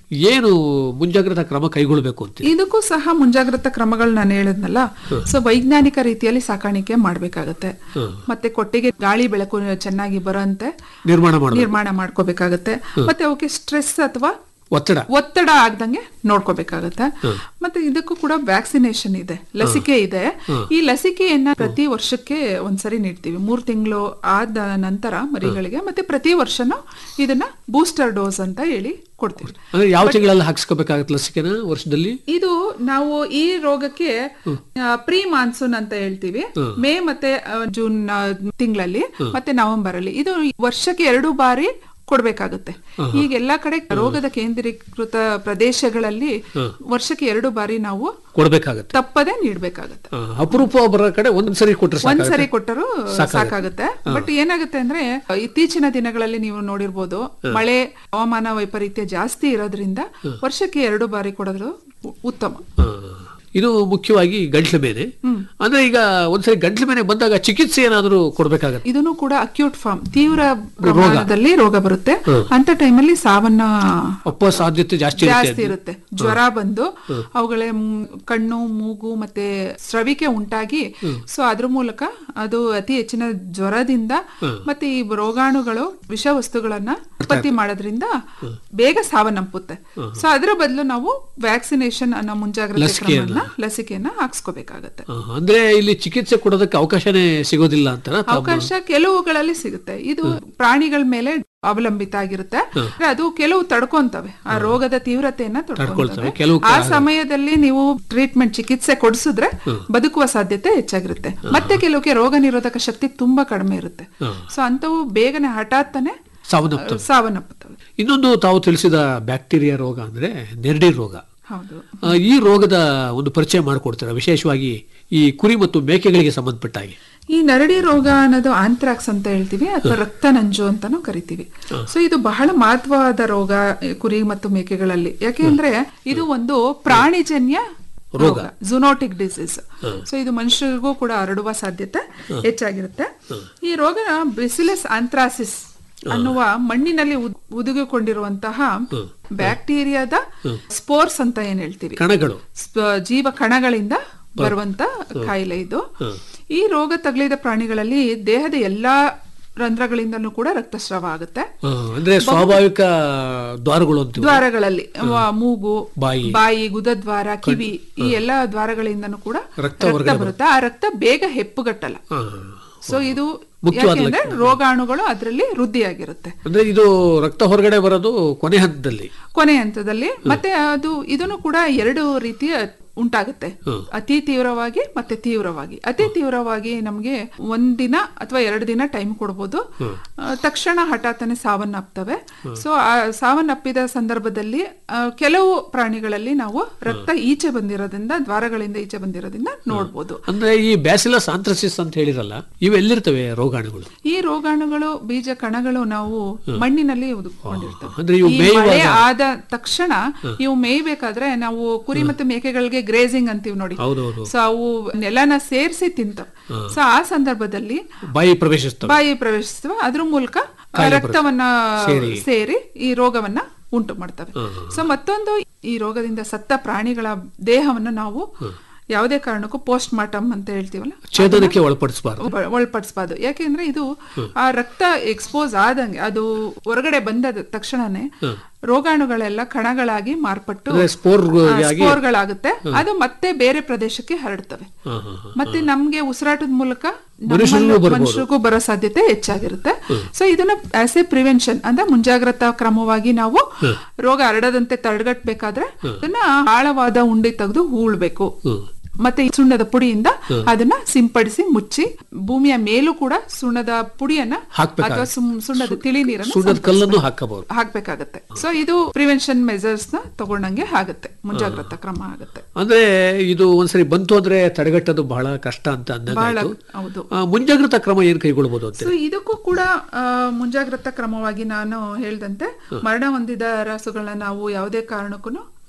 ಏನು ಮುಂಜಾಗ್ರತಾ ಕ್ರಮ ಕೈಗೊಳ್ಳಬೇಕು ಅಂತ ಇದಕ್ಕೂ ಸಹ ಮುಂಜಾಗ್ರತಾ ಕ್ರಮಗಳು ನಾನು ಹೇಳಿದ್ನಲ್ಲ ಸೊ ವೈಜ್ಞಾನಿಕ ರೀತಿಯಲ್ಲಿ ಸಾಕಾಣಿಕೆ ಮಾಡ್ಬೇಕಾಗತ್ತೆ ಮತ್ತೆ ಕೊಟ್ಟಿಗೆ ಗಾಳಿ ಬೆಳಕು ಚೆನ್ನಾಗಿ ಬರೋಂತೆ ನಿರ್ಮಾಣ ಮಾಡಬೇಕು ನಿರ್ಮಾಣ ಮಾಡ್ಕೋಬೇಕಾಗತ್ತೆ ಮತ್ತೆ ಅವಕ್ಕೆ ಸ್ಟ್ರೆಸ್ ಅಥವಾ ಒತ್ತಡ ಒತ್ತಡ ಆಗ್ದಂಗೆ ನೋಡ್ಕೋಬೇಕಾಗತ್ತೆ ಮತ್ತೆ ಇದಕ್ಕೂ ಕೂಡ ವ್ಯಾಕ್ಸಿನೇಷನ್ ಇದೆ ಲಸಿಕೆ ಇದೆ ಈ ಲಸಿಕೆಯನ್ನ ಪ್ರತಿ ವರ್ಷಕ್ಕೆ ಒಂದ್ಸರಿ ನೀಡ್ತೀವಿ ಮೂರ್ ತಿಂಗಳು ಆದ ನಂತರ ಮರಿಗಳಿಗೆ ಮತ್ತೆ ಪ್ರತಿ ವರ್ಷನೂ ಇದನ್ನ ಬೂಸ್ಟರ್ ಡೋಸ್ ಅಂತ ಹೇಳಿ ಕೊಡ್ತೀವಿ ಅಂದ್ರೆ ಯಾವ ತಿಂಗಳಲ್ಲಿ ಹಾಕ್ಸ್ಕೋಬೇಕಾಗತ್ತೆ ಲಸಿಕೆನ ವರ್ಷದಲ್ಲಿ ಇದು ನಾವು ಈ ರೋಗಕ್ಕೆ ಪ್ರೀ ಮಾನ್ಸೂನ್ ಅಂತ ಹೇಳ್ತೀವಿ ಮೇ ಮತ್ತೆ ಆ, ಜೂನ್ ಆ, ತಿಂಗಳಲ್ಲಿ ಮತ್ತೆ ನವೆಂಬರ್ ಅಲ್ಲಿ ಇದು ವರ್ಷಕ್ಕೆ ಎರಡು ಬಾರಿ ಕೊಡ್ಬೇಕಾಗುತ್ತೆ ಈಗ ಎಲ್ಲಾ ಕಡೆ ರೋಗದ ಕೇಂದ್ರೀಕೃತ ಪ್ರದೇಶಗಳಲ್ಲಿ ವರ್ಷಕ್ಕೆ ಎರಡು ಬಾರಿ ನಾವು ಕೊಡ್ಬೇಕಾಗತ್ತೆ ತಪ್ಪದೆ ನೀಡ್ಬೇಕಾಗತ್ತೆ ಆ, ಅಪರೂಪ ಬರೋ ಕಡೆ ಒಂದ್ಸರಿ ಕೊಟ್ರೆ ಸಾಕಾಗತ್ತೆ. ಒಂದ್ಸರಿ ಕೊಟ್ಟರು ಸಾಕಾಗುತ್ತೆ ಬಟ್ ಏನಾಗುತ್ತೆ ಅಂದ್ರೆ ಇತ್ತೀಚಿನ ದಿನಗಳಲ್ಲಿ ನೀವು ನೋಡಿರ್ಬೋದು ಮಳೆ ಹವಾಮಾನ ವೈಪರೀತ್ಯ ಜಾಸ್ತಿ ಇರೋದ್ರಿಂದ ವರ್ಷಕ್ಕೆ ಎರಡು ಬಾರಿ ಕೊಡೋದು ಉ- ಉತ್ತಮ ಆ, ಇದು ಮುಖ್ಯವಾಗಿ ಗಂಟ್ಲು ಮೇಲೆ ಅಂದ್ರೆ ಈಗ ಒಂದ್ಸರಿ ಗಂಟ್ಲು ಮೇಲೆ ಬಂದಾಗ ಚಿಕಿತ್ಸೆ ಏನಾದರೂ ಕೊಡ್ಬೇಕಾಗತ್ತೆ ಇದನ್ನು ಕೂಡ ಅಕ್ಯೂಟ್ ಫಾರ್ಮ್ ತೀವ್ರ ಪ್ರಮಾಣದಲ್ಲಿ ರೋಗ ಬರುತ್ತೆ ಅಂತ ಟೈಮಲ್ಲಿ ಸಾವನ್ನ ಅಪ್ಪ ಸಾಧ್ಯತೆ ಜಾಸ್ತಿ ಇರುತ್ತೆ ಜಾಸ್ತಿ ಇರುತ್ತೆ ಜ್ವರ ಬಂದು ಅವುಗಳ ಮ್- ಕಣ್ಣು ಮೂಗು ಮತ್ತೆ ಸ್ರವಿಕೆ ಉಂಟಾಗಿ ಸೊ ಅದ್ರ ಮೂಲಕ ಅದು ಅತಿ ಹೆಚ್ಚಿನ ಜ್ವರದಿಂದ ಮತ್ತೆ ಈ ರೋಗಾಣುಗಳು ವಿಷ ವಸ್ತುಗಳನ್ನ ಉತ್ಪತ್ತಿ ಮಾಡೋದ್ರಿಂದ ಬೇಗ ಸಾವನ್ನಪ್ಪುತ್ತೆ ಸೊ ಅದರ ಬದಲು ನಾವು ವ್ಯಾಕ್ಸಿನೇಷನ್ ಅನ್ನೋ ಮುಂಜಾಗ್ರತೆ ಕ್ರಮವನ್ನ ಲಸಿಕೆಯನ್ನ ಹಾಕ್ಸ್ಕೋಬೇಕಾಗತ್ತೆ ಆ, ಅಂದ್ರೆ ಇಲ್ಲಿ ಚಿಕಿತ್ಸೆ ಕೊಡೋದಕ್ಕೆ ಅವಕಾಶನೇ ಸಿಗೋದಿಲ್ಲ ಅಂತಾರ ಅವಕಾಶ ಕೆಲವುಗಳಲ್ಲಿ ಸಿಗುತ್ತೆ ಇದು ಪ್ರಾಣಿಗಳ ಮೇಲೆ ಅವಲಂಬಿತ ಆಗಿರುತ್ತೆ ಅಂದ್ರೆ ಅದು ಕೆಲವು ತಡ್ಕೊಂತವೆ ಆ ರೋಗದ ತೀವ್ರತೆಯನ್ನ ತಡ್ಕೊಂತವೆ ತಡ್ಕೊಳ್ತವೆ, ಕೆಲವು ಆ ಸಮಯದಲ್ಲಿ ನೀವು ಟ್ರೀಟ್ಮೆಂಟ್ ಚಿಕಿತ್ಸೆ ಕೊಡಿಸಿದ್ರೆ ಬದುಕುವ ಸಾಧ್ಯತೆ ಹೆಚ್ಚಾಗಿರುತ್ತೆ ಮತ್ತೆ ಕೆಲವಕ್ಕೆ ರೋಗ ನಿರೋಧಕ ಶಕ್ತಿ ತುಂಬಾ ಕಡಿಮೆ ಇರುತ್ತೆ ಸೊ ಅಂತವು ಬೇಗನೆ ಹಠಾತ್ತನೆ ಸಾವನ್ನಪ್ಪ ಸಾವನ್ನಪ್ಪುತ್ತವೆ ಇನ್ನೊಂದು ತಾವು ತಿಳಿಸಿದ ಬ್ಯಾಕ್ಟೀರಿಯಾ ರೋಗ ಅಂದ್ರೆ ನೆರಡಿ ರೋಗ ಹೌದು ಆ, ಈ ರೋಗದ ಒಂದು ಪರಿಚಯ ಮಾಡಿಕೊಡ್ತೀರಾ ವಿಶೇಷವಾಗಿ ಈ ಕುರಿ ಮತ್ತು ಮೇಕೆಗಳಿಗೆ ಸಂಬಂಧಪಟ್ಟ ಹಾಗೆ ಈ ನರಡಿ ರೋಗ ಅನ್ನೋದು ಆಂಥ್ರಾಕ್ಸ್ ಅಂತ ಹೇಳ್ತೀವಿ ಅಥವಾ ರಕ್ತ ನಂಜು ಅಂತಾನು ಕರಿತೀವಿ ಸೊ ಇದು ಬಹಳ ಮಹತ್ವವಾದ ರೋಗ ಈ ಕುರಿ ಮತ್ತು ಮೇಕೆಗಳಲ್ಲಿ ಯಾಕೆಂದ್ರೆ ಇದು ಒಂದು ಪ್ರಾಣಿಜನ್ಯ ರೋಗ ಜುನೋಟಿಕ್ ಡಿಸೀಸ್ ಸೊ ಇದು ಮನುಷ್ಯರಿಗೂ ಕೂಡ ಹರಡುವ ಸಾಧ್ಯತೆ ಹೆಚ್ಚಾಗಿರುತ್ತೆ ಈ ರೋಗ ಬಿಸಿಲಸ್ ಆಂಥ್ರಾಸಿಸ್ ಅನ್ನುವ ಮಣ್ಣಿನಲ್ಲಿ ಉದ್- ಹುದುಗಿಕೊಂಡಿರುವಂತಹ ಬ್ಯಾಕ್ಟೀರಿಯಾದ ಸ್ಪೋರ್ಸ್ ಅಂತ ಏನ್ ಹೇಳ್ತೀವಿ ಕಣಗಳು ಸ್ಪ- ಜೀವ ಕಣಗಳಿಂದ ಬರುವಂತ ಕಾಯಿಲೆ ಇದು ಈ ರೋಗ ತಗುಲಿದ ಪ್ರಾಣಿಗಳಲ್ಲಿ ದೇಹದ ಎಲ್ಲಾ ರಂಧ್ರಗಳಿಂದಲೂ ಕೂಡ ರಕ್ತಸ್ರಾವ ಆಗುತ್ತೆ ಆ, ಅಂದ್ರೆ ಸ್ವಾಭಾವಿಕ ದ್ವಾರಗಳು ಅಂತೀವಿ ದ್ವಾರಗಳಲ್ಲಿ ವ- ಮೂಗು ಬಾಯಿ. ಬಾಯಿ ಗುದದ್ವಾರ ಕಿವಿ ಈ ಎಲ್ಲಾ ದ್ವಾರಗಳಿಂದನೂ ಕೂಡ ರಕ್ತ ರಕ್ತ ಬರುತ್ತೆ ಆ ರಕ್ತ ಬೇಗ ಹೆಪ್ಪುಗಟ್ಟಲ್ಲ ಆ, ಸೊ ಇದು ಮುಖ್ಯವಾದ ಯಾಕೆಂದ್ರೆ ರೋಗಾಣುಗಳು ಅದರಲ್ಲಿ ವೃದ್ಧಿಯಾಗಿರುತ್ತೆ ಅಂದ್ರೆ ಇದು ರಕ್ತ ಹೊರಗಡೆ ಬರೋದು ಕೊನೆ ಹಂತದಲ್ಲಿ ಕೊನೆ ಹಂತದಲ್ಲಿ ಮತ್ತೆ ಅದು ಇದನ್ನು ಕೂಡ ಎರಡು ರೀತಿಯ ಉಂಟಾಗುತ್ತೆ ಅತಿ ತೀವ್ರವಾಗಿ ಮತ್ತೆ ತೀವ್ರವಾಗಿ ಅತಿ ತೀವ್ರವಾಗಿ ನಮ್ಗೆ ಒಂದಿನ ಅಥವಾ ಎರಡು ದಿನ ಟೈಮ್ ಕೊಡ್ಬೋದು ಆ, ತಕ್ಷಣ ಹಠಾತ್ತನೆ ಸಾವನ್ನಪ್ತವೆ ಸೊ ಆ ಸಾವನ್ನಪ್ಪಿದ ಸಂದರ್ಭದಲ್ಲಿ ಆ, ಕೆಲವು ಪ್ರಾಣಿಗಳಲ್ಲಿ ನಾವು ರಕ್ತ ಈಚೆ ಬಂದಿರೋದ್ರಿಂದ ದ್ವಾರಗಳಿಂದ ಈಚೆ ಬಂದಿರೋದ್ರಿಂದ ನೋಡ್ಬೋದು ಅಂದ್ರೆ ಈ ಬ್ಯಾಸಿಲಸ್ ಆಂಥ್ರಸಿಸ್ ಅಂತ ಹೇಳಿರಲ್ಲ ಇವೆಲ್ಲಿರ್ತವೆ ರೋಗಾಣುಗಳು ಈ ರೋಗಾಣುಗಳು ಬೀಜ ಕಣಗಳು ನಾವು ಮಣ್ಣಿನಲ್ಲಿ ಉದುಕೊಂಡಿರ್ತವೆ ಅಂದ್ರೆ ಇವು ಈ ಮೇಯುವಾಗ- ಮಳೆ ಆದ ತಕ್ಷಣ ಇವು ಮೇಯ್ಬೇಕಾದ್ರೆ ನಾವು ಕುರಿ ಮತ್ತು ಮೇಕೆಗಳಿಗೆ ಗ್ರೇಸಿಂಗ್ ಅಂತೀವಿ ನೋಡಿ ಹೌದೌದು ಸೊ ಅವು ನೆಲನ ಸೇರಿಸಿ ತಿಂತವೆ ಸೊ ಆ ಸಂದರ್ಭದಲ್ಲಿ ಬಾಯಿ ಪ್ರವೇಶಿಸ್ತವೆ ಬಾಯಿ ಪ್ರವೇಶಿಸುವ ಅದ್ರ ಮೂಲಕ ರಕ್ತವನ್ನ ಸೇರಿ ಈ ರೋಗವನ್ನ ಉಂಟು ಮಾಡ್ತವೆ ಸೊ ಮತ್ತೊಂದು ಈ ರೋಗದಿಂದ ಸತ್ತ ಪ್ರಾಣಿಗಳ ದೇಹವನ್ನು ನಾವು ಯಾವುದೇ ಕಾರಣಕ್ಕೂ ಪೋಸ್ಟ್ ಮಾರ್ಟಮ್ ಅಂತ ಹೇಳ್ತೀವಲ್ಲ ಛೇದನಕ್ಕೆ ಒಳಪಡಿಸಬಾರದು ಒಳ- ಒಳಪಡಿಸ್ಬಾರ್ದು ಯಾಕೆಂದ್ರೆ ಇದು ಆ ರಕ್ತ ಎಕ್ಸ್ಪೋಸ್ ಆದಂಗೆ ಅದು ಹೊರಗಡೆ ಬಂದ ತಕ್ಷಣನೇ ರೋಗಾಣುಗಳೆಲ್ಲ ಕಣಗಳಾಗಿ ಮಾರ್ಪಟ್ಟು ಅಂದ್ರೆ ಸ್ಪೋರ್ ಆ, ಸ್ಪೋರ್ಗಳಾಗುತ್ತೆ ಅದು ಮತ್ತೆ ಬೇರೆ ಪ್ರದೇಶಕ್ಕೆ ಹರಡ್ತವೆ ಮತ್ತೆ ನಮ್ಗೆ ಉಸಿರಾಟದ ಮೂಲಕ ನಮ್ಮಲ್ಲೂ ಮನುಷ್ಯರಿಗೂ ಬರೋ ಸಾಧ್ಯತೆ ಹೆಚ್ಚಾಗಿರುತ್ತೆ ಸೊ ಇದನ್ನ ಆಸ್ ಎ ಪ್ರಿವೆನ್ಷನ್ ಅಂದ್ರೆ ಮುಂಜಾಗ್ರತಾ ಕ್ರಮವಾಗಿ ನಾವು ರೋಗ ಹರಡದಂತೆ ತಡೆಗಟ್ಟಬೇಕಾದ್ರೆ ಅದನ್ನ ಆಳವಾದ ಉಂಡೆ ತೆಗೆದು ಹೂಳ್ಬೇಕು ಮತ್ತೆ ಈ ಸುಣ್ಣದ ಪುಡಿಯಿಂದ ಅದನ್ನ ಸಿಂಪಡಿಸಿ ಮುಚ್ಚಿ ಭೂಮಿಯ ಮೇಲೂ ಕೂಡ ಸುಣ್ಣದ ಪುಡಿಯನ್ನ ಹಾಕ್ಬೇಕಾಗುತ್ತೆ. ಅಥವಾ ಸುಮ್- ಸುಣ್ಣದ ತಿಳಿ ನೀರನ್ನು ಸುಣ್ಣದ ಕಲ್ಲನ್ನು ಹಾಕಬಹುದು ಹಾಕ್ಬೇಕಾಗತ್ತೆ ಸೊ ಇದು ಪ್ರಿವೆನ್ಷನ್ ಮೆಜರ್ಸ್ ನ ತಗೊಂಡಂಗೆ ಆಗುತ್ತೆ ಮುಂಜಾಗ್ರತಾ ಕ್ರಮ ಆಗುತ್ತೆ ಅಂದ್ರೆ ಇದು ಒಂದ್ಸರಿ ಬಂತು ಅಂದ್ರೆ ತಡೆಗಟ್ಟೋದು ಬಹಳ ಕಷ್ಟ ಅಂತ ಬಹಳ ಅಂದಾಗಾಯ್ತು ಹೌದು ಆ, ಮುಂಜಾಗ್ರತಾ ಕ್ರಮ ಏನ್ ಕೈಗೊಳ್ಬಹುದು ಅಂತ ಸೊ ಇದಕ್ಕೂ ಕೂಡ ಆ, ಮುಂಜಾಗ್ರತಾ ಕ್ರಮವಾಗಿ ನಾನು ಹೇಳ್ದಂತೆ ಮರಣ ಹೊಂದಿದ ರಾಸುಗಳನ್ನ ನಾವು ಯಾವುದೇ ಕಾರಣಕ್ಕೂ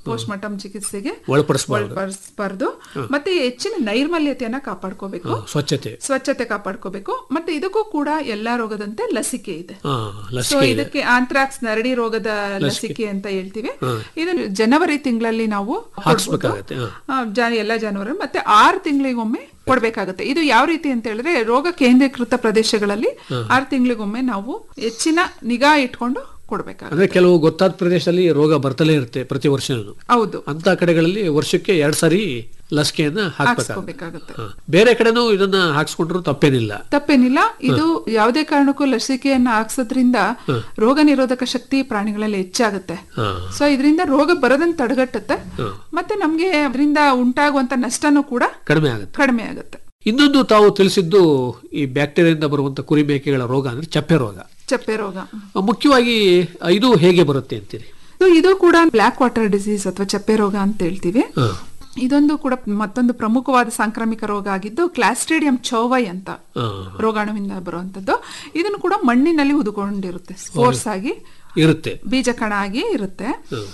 ಪೋಸ್ಟ್ ಮಾರ್ಟಮ್ ಚಿಕಿತ್ಸೆಗೆ ಒಳಪಡಿಸಬಾರ್ದು ಒಳಪಡಿಸಬಾರ್ದು ಮತ್ತೆ ಹೆಚ್ಚಿನ ನೈರ್ಮಲ್ಯತೆಯನ್ನ ಕಾಪಾಡ್ಕೋಬೇಕು ಸ್ವಚ್ಛತೆ ಸ್ವಚ್ಛತೆ ಕಾಪಾಡ್ಕೋಬೇಕು ಮತ್ತೆ ಇದಕ್ಕೂ ಕೂಡ ಎಲ್ಲಾ ರೋಗದಂತೆ ಲಸಿಕೆ ಇದೆ ಹಾ ಸೊ ಲಸಿಕೆ ಇದೆ ಇದಕ್ಕೆ ಆಂಥ್ರಾಕ್ಸ್ ನರಡಿ ರೋಗದ ಲಸಿಕೆ ಅಂತ ಹೇಳ್ತೀವಿ ಇದನ್ನು ಜನವರಿ ತಿಂಗಳಲ್ಲಿ ನಾವು ಕೊಡ್ಬೋದು. ಹಾಕ್ಸ್ಬೇಕಾಗತ್ತೆ, ಹಾ. ಆ, ಜನ- ಎಲ್ಲ ಜನವರಿ ಮತ್ತೆ ಆರು ತಿಂಗಳಿಗೊಮ್ಮೆ ಕೊಡ್ಬೇಕಾಗುತ್ತೆ ಇದು ಯಾವ ರೀತಿ ಅಂತ ಹೇಳಿದ್ರೆ ರೋಗ ಕೇಂದ್ರೀಕೃತ ಪ್ರದೇಶಗಳಲ್ಲಿ ಆರು ತಿಂಗಳಿಗೊಮ್ಮೆ ನಾವು ಹೆಚ್ಚಿನ ನಿಗಾ ಇಟ್ಕೊಂಡು ಕೊಡ್ಬೇಕಾಗುತ್ತೆ ಅಂದ್ರೆ ಕೆಲವು ಗೊತ್ತಾದ ಪ್ರದೇಶದಲ್ಲಿ ರೋಗ ಬರ್ತಲೇ ಇರುತ್ತೆ ಪ್ರತಿ ವರ್ಷನೂ ಹೌದು ಅಂತ ಕಡೆಗಳಲ್ಲಿ ವರ್ಷಕ್ಕೆ ಎರಡ್ ಸಾರಿ ಲಸಿಕೆಯನ್ನ ಹಾಕ್ಬೇಕಾಗುತ್ತೆ ಹಾಕ್ಸ್ಕೋಬೇಕಾಗುತ್ತೆ ಹಾ. ಬೇರೆ ಕಡೆನೂ ಇದನ್ನ ಹಾಕ್ಸ್ಕೊಂಡ್ರು ತಪ್ಪೇನಿಲ್ಲ ತಪ್ಪೇನಿಲ್ಲ ಇದು ಯಾವುದೇ ಕಾರಣಕ್ಕೂ ಲಸಿಕೆಯನ್ನ ಹಾಕ್ಸೋದ್ರಿಂದ ರೋಗ ನಿರೋಧಕ ಶಕ್ತಿ ಪ್ರಾಣಿಗಳಲ್ಲಿ ಹೆಚ್ಚಾಗುತ್ತೆ ಹಾ. ಸೊ ಇದರಿಂದ ರೋಗ ಬರದಂತೆ ತಡೆಗಟ್ಟುತ್ತೆ ಮತ್ತೆ ನಮ್ಗೆ ಅದರಿಂದ ಉಂಟಾಗುವಂತ ನಷ್ಟನೂ ಕೂಡ ಕಡಿಮೆ ಆಗುತ್ತೆ ಕಡಿಮೆ ಆಗುತ್ತೆ ಇನ್ನೊಂದು ತಾವು ತಿಳಿಸಿದ್ದು ಈ ಬ್ಯಾಕ್ಟೀರಿಯಾದಿಂದ ಬರುವಂತ ಕುರಿ ಮೇಕೆಗಳ ರೋಗ ಅಂದ್ರೆ ಚಪ್ಪೆ ರೋಗ ಚಪ್ಪೆ ರೋಗ ಆ, ಮುಖ್ಯವಾಗಿ ಇದು ಹೇಗೆ ಬರುತ್ತೆ ಅಂತೀರಿ So, ಇದು ಕೂಡ ಬ್ಲ್ಯಾಕ್ ವಾಟರ್ ಡಿಸೀಸ್ ಅಥವಾ ಚಪ್ಪೆ ರೋಗ ಅಂತ ಹೇಳ್ತೀವಿ ಹಾ. ಇದೊಂದು ಕೂಡ ಮತ್ತೊಂದು ಪ್ರಮುಖವಾದ ಸಾಂಕ್ರಾಮಿಕ ರೋಗ ಆಗಿದ್ದು ಕ್ಲಾಸ್ಟ್ರೇಡಿಯಂ ಚೌವೈ ಅಂತ ಹಾ. ರೋಗಾಣುವಿಂದ ಬರುವಂತದ್ದು ಇದನ್ನು ಕೂಡ ಮಣ್ಣಿನಲ್ಲಿ ಉದುಕೊಂಡಿರುತ್ತೆ ಸ್ಪೋರ್ಟ್ಸ್ ಆಗಿ ಇರುತ್ತೆ ಬೀಜ ಕಣ ಆಗಿ ಇರುತ್ತೆ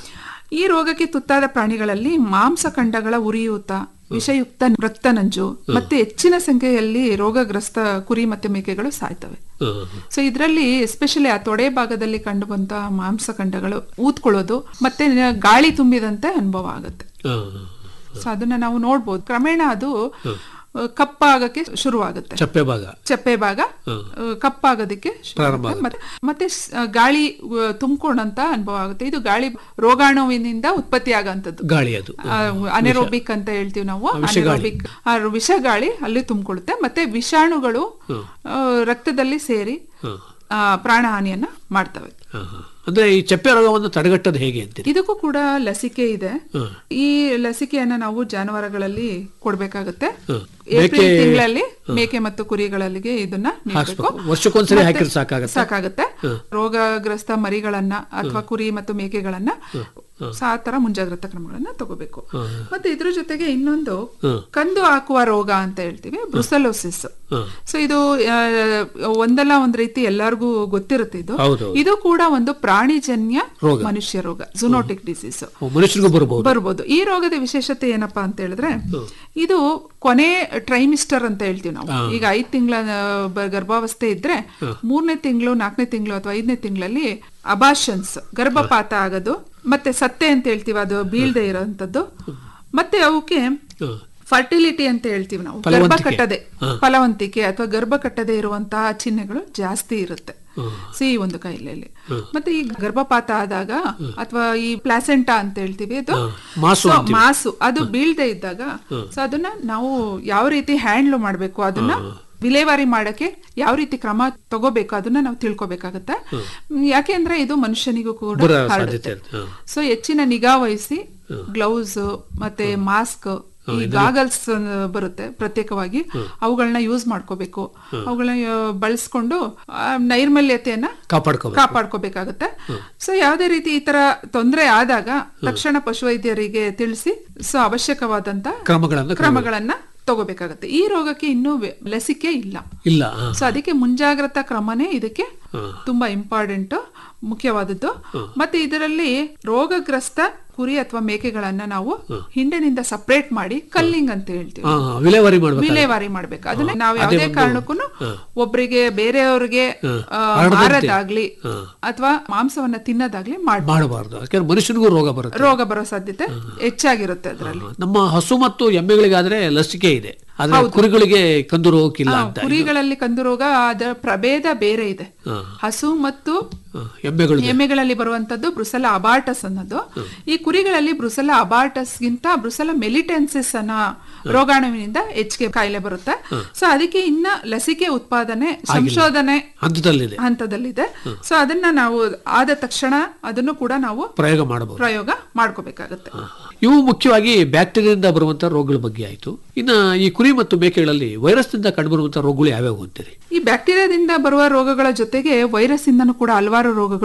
ಈ ರೋಗಕ್ಕೆ ತುತ್ತಾದ ಪ್ರಾಣಿಗಳಲ್ಲಿ ಮಾಂಸಖಂಡಗಳ ಉರಿಯೂತ ವಿಷಯುಕ್ತ ರಕ್ತ ನಂಜು ಮತ್ತೆ ಹೆಚ್ಚಿನ ಸಂಖ್ಯೆಯಲ್ಲಿ ರೋಗಗ್ರಸ್ತ ಕುರಿ ಮತ್ತೆ ಮೇಕೆಗಳು ಸಾಯ್ತವೆ ಹಾ. ಸೊ ಇದರಲ್ಲಿ ಎಸ್ಪೆಷಲಿ ಆ ತೊಡೆ ಭಾಗದಲ್ಲಿ ಕಂಡು ಬಂತ ಮಾಂಸಖಂಡಗಳು ಊದ್ಕೊಳ್ಳೋದು ಮತ್ತೆ ಗಾಳಿ ತುಂಬಿದಂತೆ ಅನುಭವ ಆಗುತ್ತೆ ಹಾ. ಸೊ ಅದನ್ನ ನಾವು ನೋಡ್ಬೋದು ಕ್ರಮೇಣ ಅದು ಆ, ಕಪ್ಪಾಗಕ್ಕೆ ಶುರುವಾಗುತ್ತೆ ಚಪ್ಪೆ ಭಾಗ ಚಪ್ಪೆ ಭಾಗ ಆ, ಕಪ್ಪಾಗೋದಕ್ಕೆ ಶುರು ಆಗುತ್ತೆ. ಮತ್ತೆ ಮತ್ತೆ ಸ್- ಆ, ಗಾಳಿ ತುಂಬಿಕೊಂಡಂತ ಅನುಭವ ಆಗುತ್ತೆ ಇದು ಗಾಳಿ ರೋಗಾಣುವಿನಿಂದ ಉತ್ಪತ್ತಿ ಆಗಂತದ್ದು ಗಾಳಿ ಅದು ಅನೆರೋಬಿಕ್ ಅಂತ ಹೇಳ್ತೀವಿ ನಾವು ಅನೆರೋಬಿಕ್ ಆ ವಿಷಗಾಳಿ ಅಲ್ಲಿ ತುಂಬಿಕೊಳ್ಳುತ್ತೆ ಮತ್ತೆ ವಿಷಾಣುಗಳು ಆ, ರಕ್ತದಲ್ಲಿ ಸೇರಿ ಆ, ಪ್ರಾಣಹಾನಿಯನ್ನ ಮಾಡ್ತವೆ ಹಾ, ಹಾ. ಅಂದ್ರೆ ಈ ಚಪ್ಪೆ ರೋಗವನ್ನು ತಡೆಗಟ್ಟೋದು ಹೇಗೆ ಅಂತೀರಿ ಇದಕ್ಕೂ ಕೂಡ ಲಸಿಕೆ ಇದೆ ಈ ಲಸಿಕೆಯನ್ನ ನಾವು ಜಾನುವಾರುಗಳಲ್ಲಿ ಕೊಡ್ಬೇಕಾಗತ್ತೆ ಹ್ಮ್. ಏಪ್ರಿಲ್ ಮೇಕೆ- ತಿಂಗಳಲ್ಲಿ ಮೇಕೆ ಮತ್ತು ಕುರಿಗಳಿಗೆ ಇದನ್ನ ನೀಡ್ಬೇಕು. ಹಾಕ್ಸ್ಬೇಕು. ವರ್ಷಕ್ಕೊಂದ್ಸರಿ ಮತ್ತೆ ಹಾಕಿದ್ರೆ ಸಾಕಾಗತ್ತೆ? ಸಾಕಾಗತ್ತೆ ರೋಗಗ್ರಸ್ತ ಮರಿಗಳನ್ನ ಅಥವಾ ಕುರಿ ಮತ್ತು ಮೇಕೆಗಳನ್ನ ಸೊ ಆ ತರ ಮುಂಜಾಗ್ರತಾ ಕ್ರಮಗಳನ್ನ ತಗೋಬೇಕು ಮತ್ತೆ ಇದ್ರ ಜೊತೆಗೆ ಇನ್ನೊಂದು ಕಂದು ಹಾಕುವ ರೋಗ ಅಂತ ಹೇಳ್ತೀವಿ ಬ್ರುಸಲೋಸಿಸ್ ಸೊ ಇದು ಆ, ಒಂದಲ್ಲ ಒಂದ್ ರೀತಿ ಎಲ್ಲರಿಗೂ ಗೊತ್ತಿರುತ್ತೆ ಇದು ಹೌದು. ಇದು ಕೂಡ ಒಂದು ಪ್ರಾಣಿಜನ್ಯ ರೋಗ. ಮನುಷ್ಯ ರೋಗ ಜುನೋಟಿಕ್ ಡಿಸೀಸ್ ಓ, ಮನುಷ್ಯರಿಗೂ ಬರಬಹುದು ಬರ್ಬೋದು ಈ ರೋಗದ ವಿಶೇಷತೆ ಏನಪ್ಪಾ ಅಂತ ಹೇಳಿದ್ರೆ ಇದು ಕೊನೆ ಟ್ರೈಮಿಸ್ಟರ್ ಅಂತ ಹೇಳ್ತೀವಿ ನಾವು ಈಗ ಐದ್ ತಿಂಗಳ ಗರ್ಭಾವಸ್ಥೆ ಇದ್ರೆ ಮೂರನೇ ತಿಂಗಳು ನಾಲ್ಕನೇ ತಿಂಗಳು ಅಥವಾ ಐದನೇ ತಿಂಗಳಲ್ಲಿ ಅಬಾಷನ್ಸ್ ಗರ್ಭಪಾತ ಆಗೋದು ಮತ್ತೆ ಸತ್ತೆ ಅಂತ ಹೇಳ್ತೀವಿ ಅದು ಬೀಳ್ದೆ ಇರೋಂಥದ್ದು ಮತ್ತೆ ಅವಕ್ಕೆ ಫರ್ಟಿಲಿಟಿ ಅಂತ ಹೇಳ್ತೀವಿ ನಾವು ಗರ್ಭ ಫಲವಂತಿಕೆ. ಕಟ್ಟದೆ ಫಲವಂತಿಕೆ ಅಥವಾ ಗರ್ಭ ಕಟ್ಟದೆ ಇರುವಂತಹ ಚಿಹ್ನೆಗಳು ಜಾಸ್ತಿ ಇರುತ್ತೆ ಸಿ ಈ ಒಂದು ಕಾಯಿಲೆಯಲ್ಲಿ ಮತ್ತೆ ಈ ಗರ್ಭಪಾತ ಆದಾಗ ಅಥವಾ ಈ ಪ್ಲಾಸೆಂಟಾ ಅಂತ ಹೇಳ್ತೀವಿ ಅದು ಮಾಸು So, ಮಾಸು ಅದು ಬೀಳ್ದೆ ಇದ್ದಾಗ ಸೊ ಅದನ್ನ ನಾವು ಯಾವ ರೀತಿ ಹ್ಯಾಂಡ್ಲ್ ಮಾಡ್ಬೇಕು ಅದನ್ನ ವಿಲೇವಾರಿ ಮಾಡಕ್ಕೆ ಯಾವ ರೀತಿ ಕ್ರಮ ತಗೋಬೇಕು ಅದನ್ನ ನಾವು ತಿಳ್ಕೊಬೇಕಾಗತ್ತೆ ಹ್ಮ್, ಯಾಕೆಂದ್ರೆ ಇದು ಮನುಷ್ಯನಿಗೂ ಕೂಡ ಬರೋ ಹರಡುತ್ತೆ ಸಾಧ್ಯತೆ ಇರುತ್ತೆ. ಹಾ. ಸೊ ಹೆಚ್ಚಿನ ನಿಗಾ ವಹಿಸಿ ಗ್ಲೌಸ್ ಮತ್ತೆ ಮಾಸ್ಕ್ ಈ ಗಾಗಲ್ಸ್ ಬರುತ್ತೆ ಪ್ರತ್ಯೇಕವಾಗಿ ಅವುಗಳನ್ನ ಯೂಸ್ ಮಾಡ್ಕೋಬೇಕು ಅವುಗಳನ್ನ ಬಳಸ್ಕೊಂಡು ಆ, ನೈರ್ಮಲ್ಯತೆಯನ್ನ ಕಾಪಾಡ್ಕೋಬೇಕು ಕಾಪಾಡ್ಕೋಬೇಕಾಗತ್ತೆ ಸೊ ಯಾವುದೇ ರೀತಿ ಈ ತರ ತೊಂದರೆ ಆದಾಗ ತಕ್ಷಣ ಪಶುವೈದ್ಯರಿಗೆ ತಿಳಿಸಿ ಸೊ ಅವಶ್ಯಕವಾದಂತ ಕ್ರಮಗಳನ್ನು ಕ್ರಮಗಳನ್ನ ತಗೋಬೇಕಾಗತ್ತೆ ಈ ರೋಗಕ್ಕೆ ಇನ್ನೂ ವೆ- ಲಸಿಕೆ ಇಲ್ಲ ಇಲ್ಲ ಹಾ. ಸೊ ಅದಕ್ಕೆ ಮುಂಜಾಗ್ರತಾ ಕ್ರಮನೇ ಇದಕ್ಕೆ ತುಂಬಾ ಇಂಪಾರ್ಟೆಂಟ್ ಮುಖ್ಯವಾದದ್ದು ಮತ್ತೆ ಇದರಲ್ಲಿ ರೋಗಗ್ರಸ್ತ ಕುರಿ ಅಥವಾ ಮೇಕೆಗಳನ್ನ ನಾವು ಹಿಂಡಿನಿಂದ ಸಪರೇಟ್ ಮಾಡಿ ಕಲ್ಲಿಂಗ್ ಅಂತ ಹೇಳ್ತೀವಿ ಹಾ, ಹಾ, ವಿಲೇವಾರಿ ಮಾಡ್ಬೇಕು ವಿಲೇವಾರಿ ಮಾಡ್ಬೇಕು ಅದನ್ನ ನಾವು ಯಾವುದೇ ಕಾರಣಕ್ಕೂ ಒಬ್ರಿಗೆ ಬೇರೆಯವ್ರಿಗೆ ಆ, ಹರಡದಂತೆ. ಮಾರದಾಗ್ಲಿ ಅಥವಾ ಮಾಂಸವನ್ನ ತಿನ್ನೋದಾಗ್ಲಿ ಮಾಡ್ ಮಾಡಬಾರ್ದು ಯಾಕಂದ್ರೆ ಮನುಷ್ಯನಿಗೂ ರೋಗ ಬರುತ್ತೆ ರೋಗ ಬರೋ ಸಾಧ್ಯತೆ ಹೆಚ್ಚಾಗಿರುತ್ತೆ ಅದರಲ್ಲಿ ನಮ್ಮ ಹಸು ಮತ್ತು ಎಮ್ಮೆಗಳಿಗಾದ್ರೆ ಲಸಿಕೆ ಇದೆ ಆದ್ರೆ ಕುರಿಗಳಿಗೆ ಕಂದು ರೋಗಕ್ಕಿಲ್ಲ ಅಂತ ಕುರಿಗಳಲ್ಲಿ ಕಂದು ರೋಗ ಅದರ ಪ್ರಭೇದ ಬೇರೆ ಇದೆ ಹಸು ಮತ್ತು ಹಾ, ಎಮ್ಮೆಗಳು ಎಮ್ಮೆಗಳಲ್ಲಿ ಬರುವಂತದ್ದು ಬ್ರುಸಲ ಅಬಾರ್ಟಸ್ ಅನ್ನೋದು ಈ ಕುರಿಗಳಲ್ಲಿ ಬ್ರುಸಲ ಅಬಾರ್ಟಸ್ ಗಿಂತ ಬ್ರುಸಲ ಮೆಲಿಟೆನ್ಸಿಸ್ ಅನ್ನೋ ರೋಗಾಣುವಿನಿಂದ ಹೆಚ್ಚಿಗೆ ಕಾಯಿಲೆ ಬರುತ್ತೆ ಸೊ ಅದಕ್ಕೆ ಇನ್ನ ಲಸಿಕೆ ಉತ್ಪಾದನೆ ಸಂಶೋಧನೆ ಹಂತದಲ್ಲಿದೆ ಹಂತದಲ್ಲಿದೆ ಸೊ ಅದನ್ನ ನಾವು ಆದ ತಕ್ಷಣ ಅದನ್ನು ಕೂಡ ನಾವು ಪ್ರಯೋಗ ಮಾಡಬಹುದು ಪ್ರಯೋಗ ಮಾಡ್ಕೋಬೇಕಾಗತ್ತೆ ಇವು ಮುಖ್ಯವಾಗಿ ಬ್ಯಾಕ್ಟೀರಿಯಾದಿಂದ ಬರುವಂತಹ ರೋಗಗಳ ಬಗ್ಗೆ ಆಯ್ತು ಇನ್ನ ಈ ಕುರಿ ಮತ್ತು ಮೇಕೆಗಳಲ್ಲಿ ವೈರಸ್ನಿಂದ ಕಂಡುಬರುವಂತಹ ರೋಗಗಳು ಯಾವ್ಯಾವು ಅಂತೀರಿ ಈ ಬ್ಯಾಕ್ಟೀರಿಯಾದಿಂದ ಬರುವ ರೋಗಗಳ ಜೊತೆಗೆ ವೈರಸ್ ಇಂದನೂ ಕೂಡ ಹಲವಾರು ರೋಗಗಳು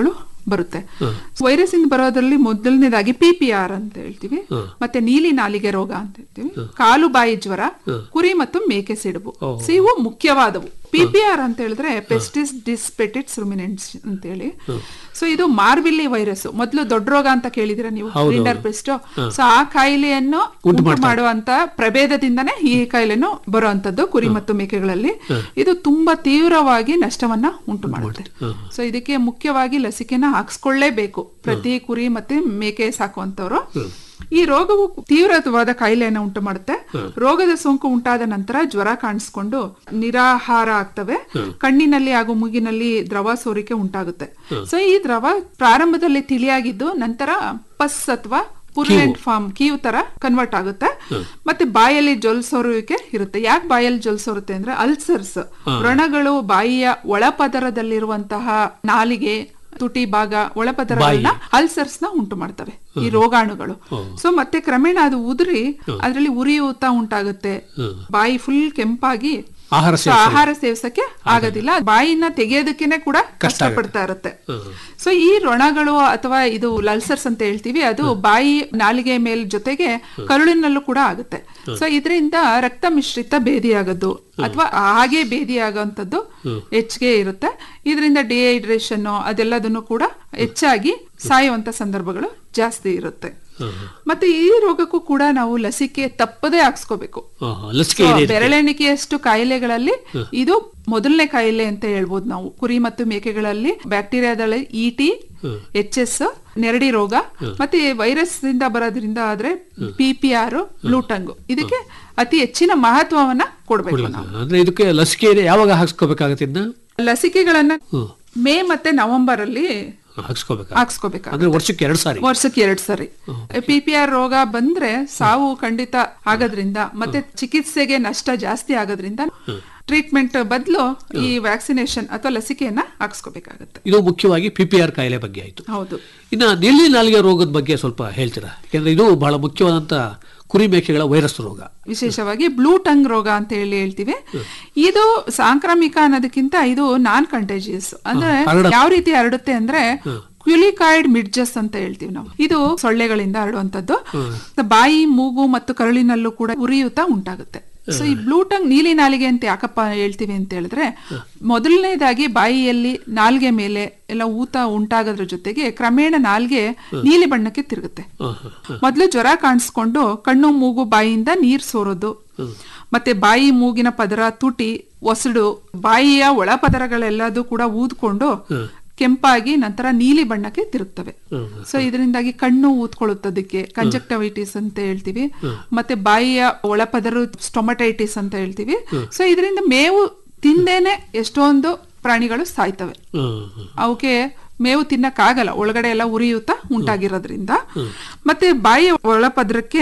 ಬರುತ್ತೆ ವೈರಸ್ ಇಂದ ಬರೋದ್ರಲ್ಲಿ ಮೊದಲನೇದಾಗಿ ಪಿ ಪಿ ಆರ್ ಅಂತ ಹೇಳ್ತೀವಿ ಮತ್ತೆ ನೀಲಿ ನಾಲಿಗೆ ರೋಗ ಅಂತ ಹೇಳ್ತೀವಿ ಕಾಲು ಬಾಯಿ ಜ್ವರ ಕುರಿ ಮತ್ತು ಮೇಕೆ ಸಿಡುಬು ಸೊ ಇವು ಮುಖ್ಯವಾದವು ಪಿ ಪಿ ಆರ್ ಅಂತ ಹೇಳಿದ್ರೆ ಪೆಸ್ಟಿಸ್ ಡಿಸ್ಪೆಟಿಟ್ಸ್ ರುಮಿನೆಂಟ್ಸ್ ಅಂತ ಹೇಳಿ ಸೊ ಇದು ಮಾರ್ಬಿಲ್ಲಿ ವೈರಸ್ ಮೊದಲು ದೊಡ್ಡ ರೋಗ ಅಂತ ಕೇಳಿದಿರ ನೀವು ರಿಂಡರ್ ಪೆಸ್ಟ್ ಸೊ ಆ ಕಾಯಿಲೆಯನ್ನು ಉಂಟು ಮಾಡುವಂತ ಪ್ರಭೇದದಿಂದನೇ ಈ ಕಾಯಿಲೆನು ಬರುವಂತದ್ದು ಕುರಿ ಮತ್ತು ಮೇಕೆಗಳಲ್ಲಿ ಇದು ತುಂಬಾ ತೀವ್ರವಾಗಿ ನಷ್ಟವನ್ನ ಉಂಟು ಮಾಡುತ್ತೆ ಸೊ ಇದಕ್ಕೆ ಮುಖ್ಯವಾಗಿ ಲಸಿಕೆನ ಹಾಕ್ಸ್ಕೊಳ್ಳೇಬೇಕು ಪ್ರತಿ ಕುರಿ ಮತ್ತೆ ಮೇಕೆ ಸಾಕುವಂತವ್ರು ಈ ರೋಗವು ತೀವ್ರವಾದ ಕಾಯಿಲೆಯನ್ನು ಉಂಟು ಮಾಡುತ್ತೆ ರೋಗದ ಸೋಂಕು ಉಂಟಾದ ನಂತರ ಜ್ವರ ಕಾಣಿಸ್ಕೊಂಡು ನಿರಾಹಾರ ಆಗ್ತವೆ ಕಣ್ಣಿನಲ್ಲಿ ಹಾಗೂ ಮೂಗಿನಲ್ಲಿ ದ್ರವ ಸೋರಿಕೆ ಉಂಟಾಗುತ್ತೆ ಸೊ ಈ ದ್ರವ ಪ್ರಾರಂಭದಲ್ಲಿ ತಿಳಿಯಾಗಿದ್ದು ನಂತರ ಪಸ್ ಅಥವಾ ಪುರ್ಲೆಂಟ್ ಫಾರ್ಮ್ ಕೀವು ತರ ಕನ್ವರ್ಟ್ ಆಗುತ್ತೆ ಮತ್ತೆ ಬಾಯಲ್ಲಿ ಜೊಲ್ಸೋರುವಿಕೆ ಇರುತ್ತೆ ಯಾಕೆ ಬಾಯಲ್ಲಿ ಜೊಲ್ಸೋರುತ್ತೆ ಅಂದ್ರೆ ಅಲ್ಸರ್ಸ್ ವ್ರಣಗಳು ಬಾಯಿಯ ಒಳಪದರದಲ್ಲಿರುವಂತಹ ನಾಲಿಗೆ ತುಟಿ ಭಾಗ ಒಳಪದರಗಳನ್ನ ಅಲ್ಸರ್ಸ್ ನ ಉಂಟು ಮಾಡ್ತವೆ ಈ ರೋಗಾಣುಗಳು ಸೊ ಮತ್ತೆ ಕ್ರಮೇಣ ಅದು ಉದುರಿ ಅದರಲ್ಲಿ ಉರಿಯೂತ ಉಂಟಾಗುತ್ತೆ ಬಾಯಿ ಫುಲ್ ಕೆಂಪಾಗಿ ಆಹಾರ ಸೊ ಆಹಾರ ಸೇವಿಸಕ್ಕೆ ಆಗೋದಿಲ್ಲ ಬಾಯಿನ ತೆಗೆಯೋದಕ್ಕೇನೆ ಕೂಡ ಕಷ್ಟಪಡ್ತಾ ಇರುತ್ತೆ ಸೊ ಈ ರೊಣಗಳು ಅಥವಾ ಇದು ಲಲ್ಸರ್ಸ್ ಅಂತ ಹೇಳ್ತೀವಿ ಅದು ಬಾಯಿ ನಾಲಿಗೆ ಮೇಲ್ ಜೊತೆಗೆ ಕರುಳಿನಲ್ಲೂ ಕೂಡ ಆಗುತ್ತೆ ಸೊ ಇದರಿಂದ ರಕ್ತ ಮಿಶ್ರಿತ ಬೇದಿ ಆಗೋದು ಅಥವಾ ಹಾಗೆ ಬೇದಿ ಆಗೋಂಥದ್ದು ಹೆಚ್ಚಿಗೆ ಇರುತ್ತೆ ಇದರಿಂದ ಡಿಹೈಡ್ರೇಷನ್ ಅದೆಲ್ಲದನ್ನು ಕೂಡ ಹೆಚ್ಚಾಗಿ ಸಾಯುವಂತ ಸಂದರ್ಭಗಳು ಜಾಸ್ತಿ ಇರುತ್ತೆ ಮತ್ತೆ ಈ ರೋಗಕ್ಕೂ ಕೂಡ ನಾವು ಲಸಿಕೆ ತಪ್ಪದೇ ಹಾಕ್ಸ್ಕೋಬೇಕು ಆಹಾ, ಲಸಿಕೆ So, ಇದೆ ಬೆರಳೆಣಿಕೆಯಷ್ಟು ಕಾಯಿಲೆಗಳಲ್ಲಿ ಇದು ಮೊದಲನೇ ಕಾಯಿಲೆ ಅಂತ ಹೇಳ್ಬೋದು ನಾವು ಕುರಿ ಮತ್ತು ಮೇಕೆಗಳಲ್ಲಿ ಬ್ಯಾಕ್ಟೀರಿಯಾದಲ್ಲಿ ಇಟಿ ಎಚ್ ಎಸ್ ನೆರಡಿ ರೋಗ ಮತ್ತೆ ವೈರಸ್ ದಿಂದ ಬರೋದ್ರಿಂದ ಆದ್ರೆ ಪಿ ಪಿ ಆರ್ ಬ್ಲೂಟಂಗ್ ಇದಕ್ಕೆ ಅತಿ ಹೆಚ್ಚಿನ ಮಹತ್ವವನ್ನ ಕೊಡ್ಬೇಕು ನಾವು ಅಂದ್ರೆ ಇದಕ್ಕೆ ಲಸಿಕೆ ಇದೆ ಯಾವಾಗ ಹಾಕ್ಸ್ಕೋಬೇಕಾಗತ್ತೆ ಇದನ್ನ ಲಸಿಕೆಗಳನ್ನ ಮೇ ಮತ್ತೆ ನವೆಂಬರ್ ಅಲ್ಲಿ ಹಾಕ್ಸ್ಕೋಬೇಕಾ ಹಾಕ್ಸ್ಕೋಬೇಕಾಗುತ್ತೆ ಅಂದ್ರೆ ವರ್ಷಕ್ಕೆ ಎರಡು ಸಾರಿ ವರ್ಷಕ್ಕೆ ಎರಡ್ ಸರಿ ಪಿ ಪಿ ಆರ್ ರೋಗ ಬಂದ್ರೆ ಸಾವು ಖಂಡಿತ ಆಗೋದ್ರಿಂದ ಮತ್ತೆ ಚಿಕಿತ್ಸೆಗೆ ನಷ್ಟ ಜಾಸ್ತಿ ಆಗೋದ್ರಿಂದ ಟ್ರೀಟ್ಮೆಂಟ್ ಬದಲು ಈ ವ್ಯಾಕ್ಸಿನೇಷನ್ ಅಥವಾ ಲಸಿಕೆಯನ್ನ ಹಾಕ್ಸ್ಕೋಬೇಕಾಗತ್ತೆ ಇದು ಮುಖ್ಯವಾಗಿ ಪಿ ಪಿ ಆರ್ ಕಾಯಿಲೆ ಬಗ್ಗೆ ಆಯ್ತು ಹೌದು ಇನ್ನ ನೀಲಿ ನಾಲಿಗೆ ರೋಗದ ಬಗ್ಗೆ ಸ್ವಲ್ಪ ಹೇಳ್ತೀರಾ ಯಾಕಂದ್ರೆ ಇದು ಬಹಳ ಮುಖ್ಯವಾದಂತ ಕುರಿ ಮೇಕೆಗಳ ವೈರಸ್ ರೋಗ ವಿಶೇಷವಾಗಿ ಬ್ಲೂ ಟಂಗ್ ರೋಗ ಅಂತ ಹೇಳಿ ಹೇಳ್ತೀವಿ ಇದು ಸಾಂಕ್ರಾಮಿಕ ಅನ್ನೋದಕ್ಕಿಂತ ಇದು ನಾನ್ ಕಂಟೇಜಿಯಸ್ ಅಂದ್ರೆ ಹರಡ- ಯಾವ ರೀತಿ ಹರಡುತ್ತೆ ಅಂದ್ರೆ ಕ್ಯುಲಿಕಾಯ್ಡ್ ಮಿಡ್ಜಸ್ ಅಂತ ಹೇಳ್ತೀವಿ ನಾವು ಇದು ಸೊಳ್ಳೆಗಳಿಂದ ಹರಡುವಂತದ್ದು ಬಾಯಿ ಮೂಗು ಮತ್ತು ಕರುಳಿನಲ್ಲೂ ಕೂಡ ಉರಿಯೂತ ಉಂಟಾಗುತ್ತೆ ಸೊ ಈ ಬ್ಲೂ ಟಂಗ್ ನೀಲಿ ನಾಲಿಗೆ ಅಂತ ಯಾಕಪ್ಪ ಹೇಳ್ತೀವಿ ಅಂತ ಹೇಳಿದ್ರೆ ಮೊದಲನೇದಾಗಿ ಬಾಯಿಯಲ್ಲಿ ನಾಲ್ಗೆ ಮೇಲೆ ಎಲ್ಲ ಊತ ಉಂಟಾಗೋದ್ರ ಜೊತೆಗೆ ಕ್ರಮೇಣ ನಾಲ್ಗೆ ನೀಲಿ ಬಣ್ಣಕ್ಕೆ ತಿರುಗುತ್ತೆ ಮೊದಲು ಜ್ವರ ಕಾಣಿಸ್ಕೊಂಡು ಕಣ್ಣು ಮೂಗು ಬಾಯಿಯಿಂದ ನೀರ್ ಸೋರೋದು ಮತ್ತೆ ಬಾಯಿ ಮೂಗಿನ ಪದರ ತುಟಿ ಒಸಡು ಬಾಯಿಯ ಒಳ ಪದರಗಳೆಲ್ಲದೂ ಕೂಡ ಊದ್ಕೊಂಡು ಕೆಂಪಾಗಿ ನಂತರ ನೀಲಿ ಬಣ್ಣಕ್ಕೆ ತಿರುಗ್ತವೆ ಸೊ ಇದರಿಂದಾಗಿ ಕಣ್ಣು ಊದ್ಕೊಳ್ಳುತ್ತದಕ್ಕೆ ಕಂಜಕ್ಟವೈಟಿಸ್ ಅಂತ ಹೇಳ್ತೀವಿ ಮತ್ತೆ ಬಾಯಿಯ ಒಳಪದರು ಸ್ಟೊಮಟೈಟಿಸ್ ಅಂತ ಹೇಳ್ತೀವಿ ಸೊ ಇದರಿಂದ ಮೇವು ತಿಂದೇನೆ ಎಷ್ಟೊಂದು ಪ್ರಾಣಿಗಳು ಸಾಯ್ತವೆ ಅವಕ್ಕೆ ಮೇವು ತಿನ್ನಕ್ಕಾಗಲ್ಲ ಒಳಗಡೆ ಎಲ್ಲ ಉರಿಯೂತ ಉಂಟಾಗಿರೋದ್ರಿಂದ ಮತ್ತೆ ಬಾಯಿಯ ಒಳಪದ್ರಕ್ಕೆ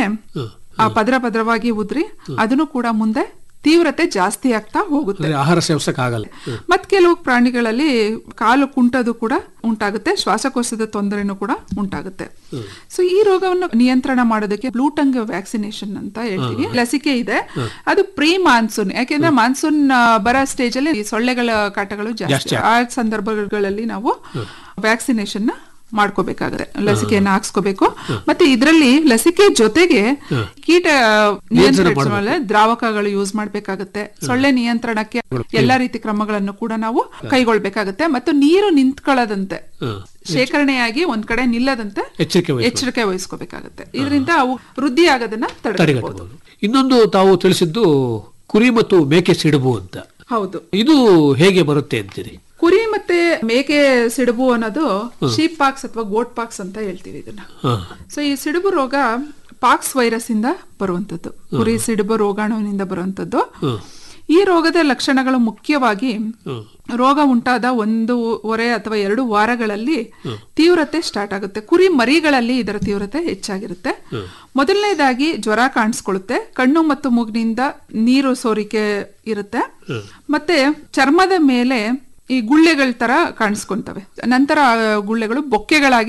ಆ ಪದ್ರ ಪದ್ರವಾಗಿ ಉದ್ರಿ ಅದನ್ನು ಕೂಡ ಮುಂದೆ ತೀವ್ರತೆ ಜಾಸ್ತಿ ಆಗ್ತಾ ಹೋಗುತ್ತೆ ಅಂದ್ರೆ ಆಹಾರ ಸೇವಿಸಕ್ ಆಗಲ್ಲ ಮತ್ ಕೆಲವು ಪ್ರಾಣಿಗಳಲ್ಲಿ ಕಾಲು ಕುಂಟದು ಕೂಡ ಉಂಟಾಗುತ್ತೆ ಶ್ವಾಸಕೋಶದ ತೊಂದರೆನೂ ಕೂಡ ಉಂಟಾಗುತ್ತೆ ಸೊ ಈ ರೋಗವನ್ನು ನಿಯಂತ್ರಣ ಮಾಡೋದಕ್ಕೆ ಬ್ಲೂಟಂಗ್ ವ್ಯಾಕ್ಸಿನೇಷನ್ ಅಂತ ಹೇಳ್ತೀವಿ ಲಸಿಕೆ ಇದೆ ಅದು ಪ್ರೀ ಮಾನ್ಸೂನ್ ಯಾಕೆಂದ್ರೆ ಮಾನ್ಸೂನ್ ಬರೋ ಸ್ಟೇಜ್ ಅಲ್ಲಿ ಈ ಸೊಳ್ಳೆಗಳ ಕಾಟಗಳು ಜಾಸ್ತಿ ಆ ಸಂದರ್ಭಗಳಲ್ಲಿ ನಾವು ವ್ಯಾಕ್ಸಿನೇಷನ್ ಮಾಡ್ಕೋಬೇಕಾಗುತ್ತೆ ಲಸಿಕೆಯನ್ನ ಹಾಕ್ಸ್ಕೋಬೇಕು ಮತ್ತೆ ಇದರಲ್ಲಿ ಲಸಿಕೆ ಜೊತೆಗೆ ಕೀಟ ನಿಯಂತ್ರಣ ದ್ರಾವಕಗಳು ಯೂಸ್ ಮಾಡ್ಬೇಕಾಗುತ್ತೆ ಸೊಳ್ಳೆ ನಿಯಂತ್ರಣಕ್ಕೆ ಎಲ್ಲಾ ರೀತಿ ಕ್ರಮಗಳನ್ನು ಕೂಡ ನಾವು ಕೈಗೊಳ್ಬೇಕಾಗುತ್ತೆ ಮತ್ತು ನೀರು ನಿಂತ್ಕೊಳ್ಳದಂತೆ ಶೇಖರಣೆಯಾಗಿ ಒಂದ್ ಕಡೆ ನಿಲ್ಲದಂತೆ ಎಚ್ಚರಿಕೆ ವಹಿಸ್ಬೇಕು. ಎಚ್ಚರಿಕೆ ವಹಿಸ್ಕೋಬೇಕಾಗುತ್ತೆ ಇದರಿಂದ ಅವು ವೃದ್ಧಿ ಆಗೋದನ್ನ ತಡೆಗಟ್ಟಬಹುದು ತಡೆಗಟ್ಟಬಹುದು ಇನ್ನೊಂದು ತಾವು ತಿಳಿಸಿದ್ದು ಕುರಿ ಮತ್ತು ಮೇಕೆ ಸಿಡುಬು ಅಂತ ಹೌದು ಇದು ಹೇಗೆ ಬರುತ್ತೆ ಅಂತೀರಿ ಕುರಿ ಮತ್ತೆ ಮೇಕೆ ಸಿಡುಬು ಅನ್ನೋದು ಶೀಪ್ ಪಾಕ್ಸ್ ಅಥವಾ ಗೋಟ್ ಪಾಕ್ಸ್ ಅಂತ ಹೇಳ್ತೀವಿ ಇದನ್ನ ಹಾ. ಸೊ ಈ ಸಿಡುಬು ರೋಗ ಪಾಕ್ಸ್ ವೈರಸ್ ಇಂದ ಬರುವಂತದ್ದು ಕುರಿ ಸಿಡುಬು ರೋಗಾಣುವಿನಿಂದ ಬರುವಂತದ್ದು ಈ ರೋಗದ ಲಕ್ಷಣಗಳು ಮುಖ್ಯವಾಗಿ ರೋಗ ಉಂಟಾದ ಒಂದೂವರೆ ಅಥವಾ ಎರಡು ವಾರಗಳಲ್ಲಿ ತೀವ್ರತೆ ಸ್ಟಾರ್ಟ್ ಆಗುತ್ತೆ ಕುರಿ ಮರಿಗಳಲ್ಲಿ ಇದರ ತೀವ್ರತೆ ಹೆಚ್ಚಾಗಿರುತ್ತೆ ಮೊದಲನೇದಾಗಿ ಜ್ವರ ಕಾಣಿಸ್ಕೊಳ್ಳುತ್ತೆ ಕಣ್ಣು ಮತ್ತು ಮೂಗಿನಿಂದ ನೀರು ಸೋರಿಕೆ ಇರುತ್ತೆ ಮತ್ತೆ ಚರ್ಮದ ಮೇಲೆ ಈ ಗುಳ್ಳೆಗಳ ತರ ಕಾಣಿಸ್ಕೊಂತವೆ ನಂತರ ಆ ಗುಳ್ಳೆಗಳು ಬೊಕ್ಕೆಗಳಾಗಿ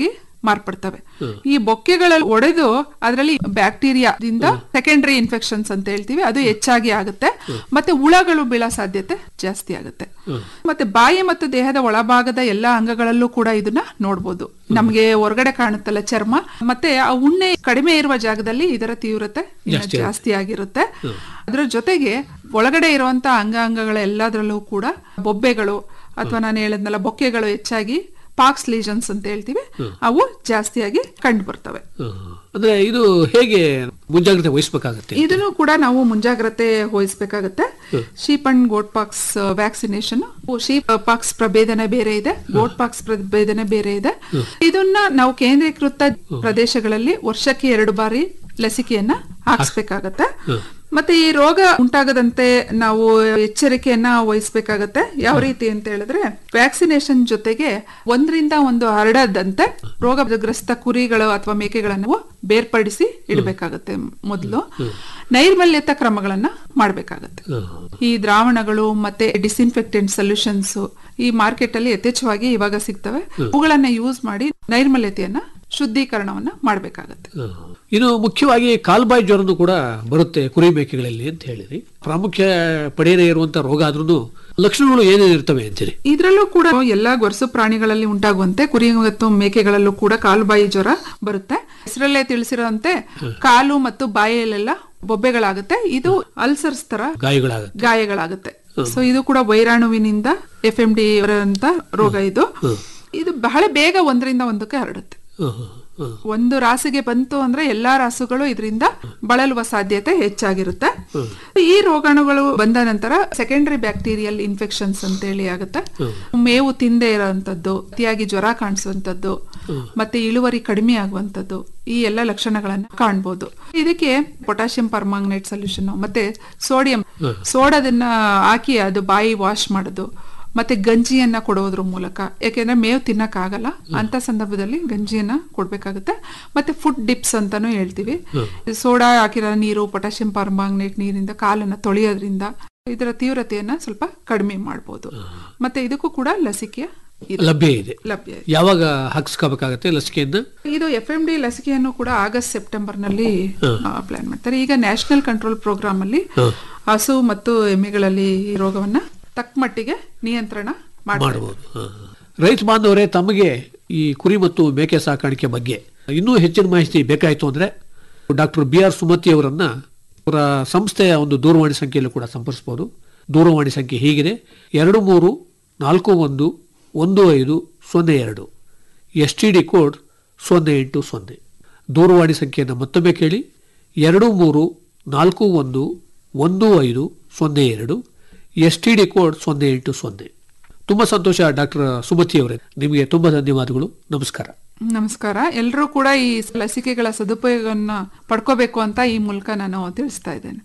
ಮಾರ್ಪಡ್ತವೆ ಈ ಬೊಕ್ಕೆಗಳಲ್ಲಿ ಒಡೆದು ಅದರಲ್ಲಿ ಬ್ಯಾಕ್ಟೀರಿಯಾದಿಂದ ಸೆಕೆಂಡರಿ ಇನ್ಫೆಕ್ಷನ್ಸ್ ಅಂತ ಹೇಳ್ತೀವಿ ಅದು ಹೆಚ್ಚಾಗಿ ಆಗುತ್ತೆ ಮತ್ತೆ ಹುಳಗಳು ಬೀಳೋ ಸಾಧ್ಯತೆ ಜಾಸ್ತಿ ಆಗುತ್ತೆ ಮತ್ತೆ ಬಾಯಿ ಮತ್ತು ದೇಹದ ಒಳಭಾಗದ ಎಲ್ಲಾ ಅಂಗಗಳಲ್ಲೂ ಕೂಡ ಇದನ್ನ ನೋಡ್ಬೋದು ನಮ್ಗೆ ಹೊರಗಡೆ ಕಾಣುತ್ತಲ್ಲ ಚರ್ಮ ಮತ್ತೆ ಆ ಉಣ್ಣೆ ಕಡಿಮೆ ಇರುವ ಜಾಗದಲ್ಲಿ ಇದರ ತೀವ್ರತೆ ಇನ್ನ ಜಾಸ್ತಿ ಆಗಿರುತ್ತೆ ಅದರ ಜೊತೆಗೆ ಒಳಗಡೆ ಇರುವಂತ ಅಂಗಾಂಗಗಳ ಎಲ್ಲದರಲ್ಲೂ ಕೂಡ ಬೊಬ್ಬೆಗಳು ಅಥವಾ ನಾನು ಹೇಳದ್ನಲ್ಲ ಬೊಕ್ಕೆಗಳು ಹೆಚ್ಚಾಗಿ ಪಾಕ್ಸ್ ಲೀಜನ್ಸ್ ಅಂತ ಹೇಳ್ತೀವಿ ಅವು ಜಾಸ್ತಿಯಾಗಿ ಕಂಡು ಬರ್ತವೆ ಅಂದ್ರೆ ಇದು ಹೇಗೆ ಮುಂಜಾಗ್ರತೆ ವಹಿಸ್ಬೇಕಾಗತ್ತೆ ಇದನ್ನು ಕೂಡ ನಾವು ಮುಂಜಾಗ್ರತೆ ವಹಿಸ್ಬೇಕಾಗತ್ತೆ sheep and goat pox vaccination sheep pox ಪ್ರಭೇದನೆ ಬೇರೆ ಇದೆ ಗೋಟ್ ಪಾಕ್ಸ್ ಪ್ರಭೇದನೆ ಬೇರೆ ಇದೆ ಇದನ್ನ ನಾವು ಕೇಂದ್ರೀಕೃತ ಪ್ರದೇಶಗಳಲ್ಲಿ ವರ್ಷಕ್ಕೆ ಎರಡು ಬಾರಿ ಲಸಿಕೆಯನ್ನ ಹಾಕ್ಸ್ಬೇಕಾಗತ್ತೆ ಮತ್ತೆ ಈ ರೋಗ ಉಂಟಾಗದಂತೆ ನಾವು ಎಚ್ಚರಿಕೆಯನ್ನ ವಹಿಸ್ಬೇಕಾಗತ್ತೆ ಯಾವ ರೀತಿ ಅಂತ ಹೇಳಿದ್ರೆ ವ್ಯಾಕ್ಸಿನೇಷನ್ ಜೊತೆಗೆ ಒಂದರಿಂದ ಒಂದು ಹರಡದಂತೆ ರೋಗಗ್ರಸ್ತ ಕುರಿಗಳು ಅಥವಾ ಮೇಕೆಗಳನ್ನ ನಾವು ಬೇರ್ಪಡಿಸಿ ಇಡಬೇಕಾಗತ್ತೆ ಮೊದಲು ನೈರ್ಮಲ್ಯತ ಕ್ರಮಗಳನ್ನ ಮಾಡಬೇಕಾಗತ್ತೆ ಈ ದ್ರಾವಣಗಳು ಮತ್ತೆ ಡಿಸ್ಇನ್ಫೆಕ್ಟೆಂಟ್ ಸೊಲ್ಯೂಷನ್ಸ್ ಈ ಮಾರ್ಕೆಟ್ ಅಲ್ಲಿ ಯಥೇಚ್ಛವಾಗಿ ಇವಾಗ ಸಿಗ್ತವೆ ಅವುಗಳನ್ನ ಯೂಸ್ ಮಾಡಿ ನೈರ್ಮಲ್ಯತೆಯನ್ನ ಶುದ್ಧೀಕರಣವನ್ನ ಮಾಡಬೇಕಾಗತ್ತೆ ಇನ್ನು ಮುಖ್ಯವಾಗಿ ಕಾಲ್ಬಾಯಿ ಜ್ವರನು ಕೂಡ ಬರುತ್ತೆ ಕುರಿ ಮೇಕೆಗಳಲ್ಲಿ ಅಂತ ಹೇಳಿರಿ ಪ್ರಾಮುಖ್ಯ ಪಡೆಯದೇ ಇರುವಂತ ರೋಗ ಆದ್ರೂ ಲಕ್ಷಣಗಳು ಏನೇನು ಇರ್ತವೆ ಅಂತೀರಿ ಇದ್ರಲ್ಲೂ ಕೂಡ ಎಲ್ಲಾ ಗೊರಸು ಪ್ರಾಣಿಗಳಲ್ಲಿ ಉಂಟಾಗುವಂತೆ ಕುರಿ ಮತ್ತು ಮೇಕೆಗಳಲ್ಲೂ ಕೂಡ ಕಾಲುಬಾಯಿ ಜ್ವರ ಬರುತ್ತೆ ಹೆಸರಲ್ಲೇ ತಿಳಿಸಿರುವಂತೆ ಕಾಲು ಮತ್ತು ಬಾಯಲ್ಲೆಲ್ಲ ಬೊಬ್ಬೆಗಳಾಗುತ್ತೆ ಇದು ಅಲ್ಸರ್ಸ್ ತರ ಗಾಯಗಳಾಗುತ್ತೆ ಗಾಯಗಳಾಗುತ್ತೆ ಸೊ ಇದು ಕೂಡ ವೈರಾಣುವಿನಿಂದ ಎಫ್ ಎಂ ಡಿ ಅಂತ ರೋಗ ಇದು ಇದು ಬಹಳ ಬೇಗ ಒಂದರಿಂದ ಒಂದಕ್ಕೆ ಹರಡುತ್ತೆ ಹ್ಮ್, ಹ್ಮ್, ಹ್ಮ್. ಒಂದು ರಾಸಿಗೆ ಬಂತು ಅಂದ್ರೆ ಎಲ್ಲಾ ರಾಸುಗಳು ಇದರಿಂದ ಬಳಲುವ ಸಾಧ್ಯತೆ ಹೆಚ್ಚಾಗಿರುತ್ತೆ ಈ ರೋಗಾಣುಗಳು ಬಂದ ನಂತರ ಸೆಕೆಂಡರಿ ಬ್ಯಾಕ್ಟೀರಿಯಲ್ ಇನ್ಫೆಕ್ಷನ್ಸ್ ಅಂತ ಹೇಳಿ ಆಗುತ್ತೆ ಮೇವು ತಿಂದೇ ಇರೋಂಥದ್ದು ಅತಿಯಾಗಿ ಜ್ವರ ಕಾಣಿಸುವಂತದ್ದು ಮತ್ತೆ ಇಳುವರಿ ಕಡಿಮೆ ಆಗುವಂತದ್ದು ಈ ಎಲ್ಲ ಲಕ್ಷಣಗಳನ್ನ ಕಾಣ್ಬೋದು ಇದಕ್ಕೆ ಪೊಟ್ಯಾಷಿಯಂ ಪರ್ಮಾಂಗನೇಟ್ ಸೊಲ್ಯೂಷನ್ ಮತ್ತೆ ಸೋಡಿಯಂ ಸೋಡಾದನ್ನ ಹಾಕಿ ಅದು ಬಾಯಿ ವಾಶ್ ಮಾಡೋದು ಮತ್ತೆ ಗಂಜಿಯನ್ನ ಕೊಡೋದ್ರ ಮೂಲಕ ಯಾಕೆಂದ್ರೆ ಮೇವು ತಿನ್ನಕ್ ಆಗಲ್ಲ ಅಂತ ಸಂದರ್ಭದಲ್ಲಿ ಗಂಜಿಯನ್ನ ಕೊಡ್ಬೇಕಾಗುತ್ತೆ ಮತ್ತೆ ಫುಡ್ ಡಿಪ್ಸ್ ಅಂತಾನು ಹೇಳ್ತೀವಿ ಸೋಡಾ ಹಾಕಿರೋ ನೀರು ಪೊಟ್ಯಾಷಿಯಂ ಪರ್ಮಾಂಗನೇಟ್ ನೀರಿಂದ ಕಾಲನ್ನ ತೊಳೆಯೋದ್ರಿಂದ ಇದರ ತೀವ್ರತೆಯನ್ನ ಸ್ವಲ್ಪ ಕಡಿಮೆ ಮಾಡ್ಬೋದು ಮತ್ತೆ ಇದಕ್ಕೂ ಕೂಡ ಲಸಿಕೆ ಇದೆ. ಲಭ್ಯ ಇದೆ ಲಭ್ಯ ಇದೆ. ಯಾವಾಗ ಹಾಕಿಸ್ಕೋಬೇಕಾಗತ್ತೆ ಲಸಿಕೆಯನ್ನ ಇದು ಎಫ್ ಎಂ ಡಿ ಲಸಿಕೆಯನ್ನು ಕೂಡ ಆಗಸ್ಟ್ ಸೆಪ್ಟೆಂಬರ್ ನಲ್ಲಿ ಪ್ಲಾನ್ ಮಾಡ್ತಾರೆ ಈಗ ನ್ಯಾಷನಲ್ ಕಂಟ್ರೋಲ್ ಪ್ರೋಗ್ರಾಮ್ ಅಲ್ಲಿ ಹಸು ಮತ್ತು ಎಮ್ಮೆಗಳಲ್ಲಿ ಈ ರೋಗವನ್ನ ತಕ್ಕ ಮಟ್ಟಿಗೆ ನಿಯಂತ್ರಣ ಮಾಡಬಹುದು ಮಾಡಬಹುದು ಹ, ಹ. ರೈತ ಬಾಂಧವರೇ ತಮಗೆ ಈ ಕುರಿ ಮತ್ತು ಮೇಕೆ ಸಾಕಾಣಿಕೆ ಬಗ್ಗೆ ಇನ್ನೂ ಹೆಚ್ಚಿನ ಮಾಹಿತಿ ಬೇಕಾಯಿತು ಅಂದ್ರೆ ಡಾಕ್ಟರ್ ಬಿ ಆರ್ ಸುಮತಿ ಅವರನ್ನ ಅವರ ಸಂಸ್ಥೆಯ ಒಂದು ದೂರವಾಣಿ ಸಂಖ್ಯೆಯಲ್ಲೂ ಕೂಡ ಸಂಪರ್ಸ್ಬೋದು ದೂರವಾಣಿ ಸಂಖ್ಯೆ ಹೀಗಿದೆ ಎರಡು ಮೂರು ನಾಲ್ಕು ಒಂದು ಒಂದು ಐದು ಸೊನ್ನೆ ಎರಡು ಎಸ್ ಟಿ ಡಿ ಕೋಡ್ ಸೊನ್ನೆ ಎಂಟು ಸೊನ್ನೆ ದೂರವಾಣಿ ಸಂಖ್ಯೆಯನ್ನು ಮತ್ತೊಮ್ಮೆ ಕೇಳಿ ಎರಡು ಮೂರು ನಾಲ್ಕು ಒಂದು ಒಂದು ಐದು ಸೊನ್ನೆ ಎರಡು ಎಸ್ ಟಿ ಡಿ ಕೋಡ್ ಸೊನ್ನೆ ಎಂಟು ಸೊನ್ನೆ ತುಂಬ ಸಂತೋಷ ಡಾಕ್ಟರ್ ಸುಮತಿ ಅವರೇ ನಿಮಗೆ ತುಂಬ ಧನ್ಯವಾದಗಳು ನಮಸ್ಕಾರ ನಮಸ್ಕಾರ ಎಲ್ಲರೂ ಕೂಡ ಈ ಲಸಿಕೆಗಳ ಸದುಪಯೋಗವನ್ನ ಪಡ್ಕೋಬೇಕು ಅಂತ ಈ ಮೂಲಕ ನಾನು ತಿಳಿಸ್ತಾ ಇದ್ದೇನೆ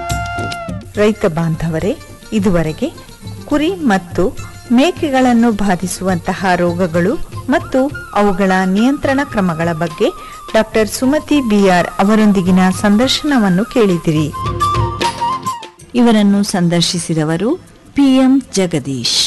ರೈತ ಬಾಂಧವರೇ ಇದುವರೆಗೆ ಕುರಿ ಮತ್ತು ಮೇಕೆಗಳನ್ನು ಬಾಧಿಸುವಂತಹ ರೋಗಗಳು ಮತ್ತು ಅವುಗಳ ನಿಯಂತ್ರಣ ಕ್ರಮಗಳ ಬಗ್ಗೆ ಡಾಕ್ಟರ್ ಸುಮತಿ ಬಿಆರ್ ಅವರೊಂದಿಗಿನ ಸಂದರ್ಶನವನ್ನು ಕೇಳಿದಿರಿ ಇವರನ್ನು ಸಂದರ್ಶಿಸಿದವರು ಪಿಎಂ ಜಗದೀಶ್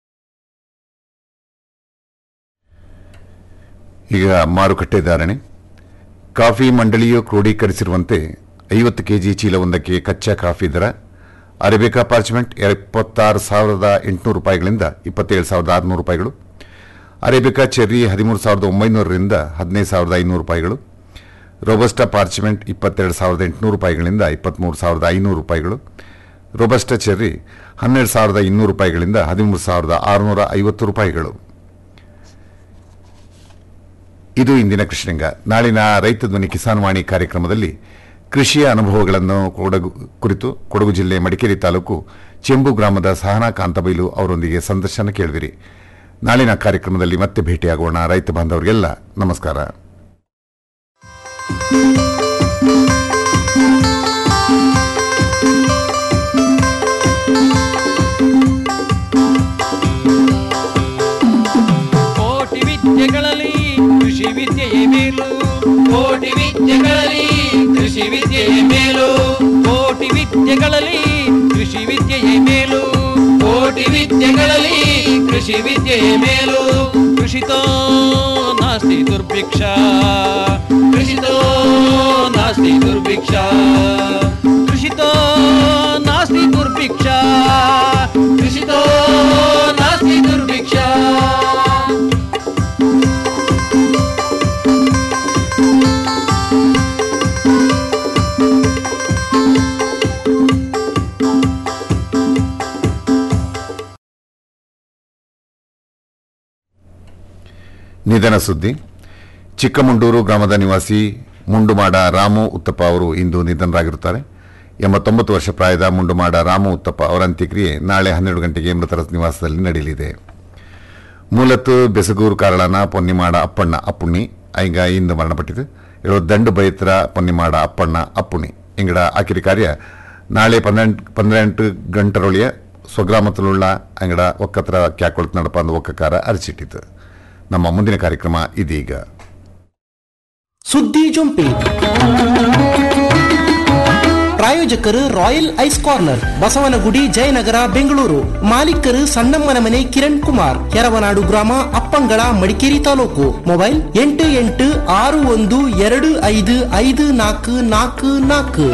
ಈಗ ಮಾರುಕಟ್ಟೆ ಧಾರಣೆ ಕಾಫಿ ಮಂಡಳಿಯು ಕ್ರೋಢೀಕರಿಸಿರುವಂತೆ ಐವತ್ತು ಕೆಜಿ ಚೀಲವೊಂದಕ್ಕೆ ಕಚ್ಚಾ ಕಾಫಿ ದರ ಅರೇಬಿಕಾ ಪಾರ್ಚ್ಮೆಂಟ್ ಇಪ್ಪತ್ತಾರು ಸಾವಿರದ ಎಂಟುನೂರು ರೂಪಾಯಿಗಳಿಂದ ಇಪ್ಪತ್ತೇಳು ಸಾವಿರದ ಆರುನೂರು ರೂಪಾಯಿಗಳು ಅರೇಬಿಕಾ ಚೆರ್ರಿ ಹದಿಮೂರು ಸಾವಿರದ ಒಂಬೈನೂರರಿಂದ ಹದಿನೈದು ಸಾವಿರದ ಐನೂರು ರೂಪಾಯಿಗಳು ರೋಬಸ್ಟಾ ಪಾರ್ಚ್ಮೆಂಟ್ ಇಪ್ಪತ್ತೆರಡು ಸಾವಿರದ ಎಂಟುನೂರು ರೂಪಾಯಿಗಳಿಂದ ಇಪ್ಪತ್ತ್ಮೂರು ಸಾವಿರದ ಐನೂರು ರೂಪಾಯಿಗಳು ರೋಬಸ್ಟಾ ಚೆರ್ರಿ ಹನ್ನೆರಡು ಸಾವಿರದ ಇನ್ನೂರು ರೂಪಾಯಿಗಳಿಂದ ಹದಿಮೂರು ಸಾವಿರದ ಆರುನೂರ ಐವತ್ತು ರೂಪಾಯಿಗಳು ಇದು ಇಂದಿನ ಕೃಷಿರಂಗ ನಾಳಿನ ರೈತ ಧ್ವನಿ ಕಿಸಾನ್ ವಾಣಿ ಕಾರ್ಯಕ್ರಮದಲ್ಲಿ ಕೃಷಿಯ ಅನುಭವಗಳನ್ನು ಕೊಡಗು ಕುರಿತು ಕೊಡಗು ಜಿಲ್ಲೆ ಮಡಿಕೇರಿ ತಾಲೂಕು ಚೆಂಬು ಗ್ರಾಮದ ಸಹನಾ ಕಾಂತಬೈಲು ಅವರೊಂದಿಗೆ ಸಂದರ್ಶನ ಕೇಳಿದಿರಿ ನಾಳಿನ ಕಾರ್ಯಕ್ರಮದಲ್ಲಿ ಮತ್ತೆ ಭೇಟಿಯಾಗೋಣ ರೈತ ಬಾಂಧವರಿಗೆಲ್ಲ ನಮಸ್ಕಾರ ಕೋಟಿ ವಿದ್ಯೆಗಳಲ್ಲಿ ಕೃಷಿ ವಿದ್ಯೆಯೇ ಮೇಲು ಕೋಟಿ ವಿದ್ಯೆಗಳಲ್ಲಿ ಕೃಷಿ ವಿದ್ಯೆಯೇ ಮೇಲು ಕೋಟಿ ವಿದ್ಯೆಗಳಲ್ಲಿ ಕೃಷಿ ವಿದ್ಯೆಯೇ ಮೇಲು ಕೋಟಿ ವಿದ್ಯೆಗಳಲ್ಲಿ ಕೃಷಿ ವಿದ್ಯೆಯೇ ಮೇಲು ಕೃಷಿತೋ ನಾಸ್ತಿ ನಾಸ್ತಿ ದುರ್ಭಿಕ್ಷ ಕೃಷಿತೋ ನಾಸ್ತಿ ದುರ್ಭಿಕ್ಷ ಕೃಷಿತೋ ನಾಸ್ತಿ ದುರ್ಭಿಕ್ಷ ಕೃಷಿತೋ ನಾಸ್ತಿ ದುರ್ಭಿಕ್ಷ ನಿಧನ ಸುದ್ದಿ ಚಿಕ್ಕಮುಂಡೂರು ಗ್ರಾಮದ ನಿವಾಸಿ ಮುಂಡುಮಾಡ ರಾಮು ಉತ್ತಪ್ಪ ಅವರು ಇಂದು ನಿಧನರಾಗಿರುತ್ತಾರೆ ಎಂಬತ್ತೊಂಬತ್ತು ವರ್ಷ ಪ್ರಾಯದ ಮುಂಡುಮಾಡ ರಾಮು ಉತ್ತಪ್ಪ ಅವರ ಅಂತ್ಯಕ್ರಿಯೆ ನಾಳೆ ಹನ್ನೆರಡು ಗಂಟೆಗೆ ಮೃತರ ನಿವಾಸದಲ್ಲಿ ನಡೆಯಲಿದೆ ಮೂಲತ್ತು ಬೆಸಗೂರು ಕಾರಳನ ಪೊನ್ನಿಮಾಡ ಅಪ್ಪಣ್ಣ ಅಪ್ಪುಣ್ಣಿ ಐಂಗ ಇಂದು ಮರಣಪಟ್ಟಿತು ಇಳು ದಂಡು ಬೈತ್ರ ಪೊನ್ನಿಮಾಡ ಅಪ್ಪಣ್ಣ ಅಪ್ಪುಣ್ಣಿ ಇಂಗಡ ಆಕಿರಿ ಕಾರ್ಯ ನಾಳೆ ಪನ್ನೆಂಟು ಪನ್ನೆಂಟು ಗಂಟರೊಳಿಯ ಸ್ವಗ್ರಾಮത്തിലുള്ള ಅಂಗಡ ಒಕ್ಕತ್ರ ಕ್ಯಾಕೊಳ್ತು ನಡಪ ಅಂದು ಒಕ್ಕಕಾರ ಅರಚಿಟ್ಟಿತು ನಮ್ಮ ಮುಂದಿನ ಕಾರ್ಯಕ್ರಮ ಇದೀಗ ಸುದ್ದಿ ಜೊಂಪಿ ಪ್ರಾಯೋಜಕರು royal ice corner Basavanagudi Jayanagar Bengaluru ಮಾಲೀಕರು ಸಣ್ಣಮ್ಮನ ಮನೆ ಕಿರಣ್ ಕುಮಾರ್ ಕೆರವನಾಡು ಗ್ರಾಮ ಅಪ್ಪಂಗಳ ಮಡಿಕೇರಿ ತಾಲೂಕು ಮೊಬೈಲ್ ಎಂಟು ಎಂಟು ಆರು ಒಂದು ಎರಡು ಐದು ಐದು ನಾಲ್ಕು ನಾಲ್ಕು ನಾಲ್ಕು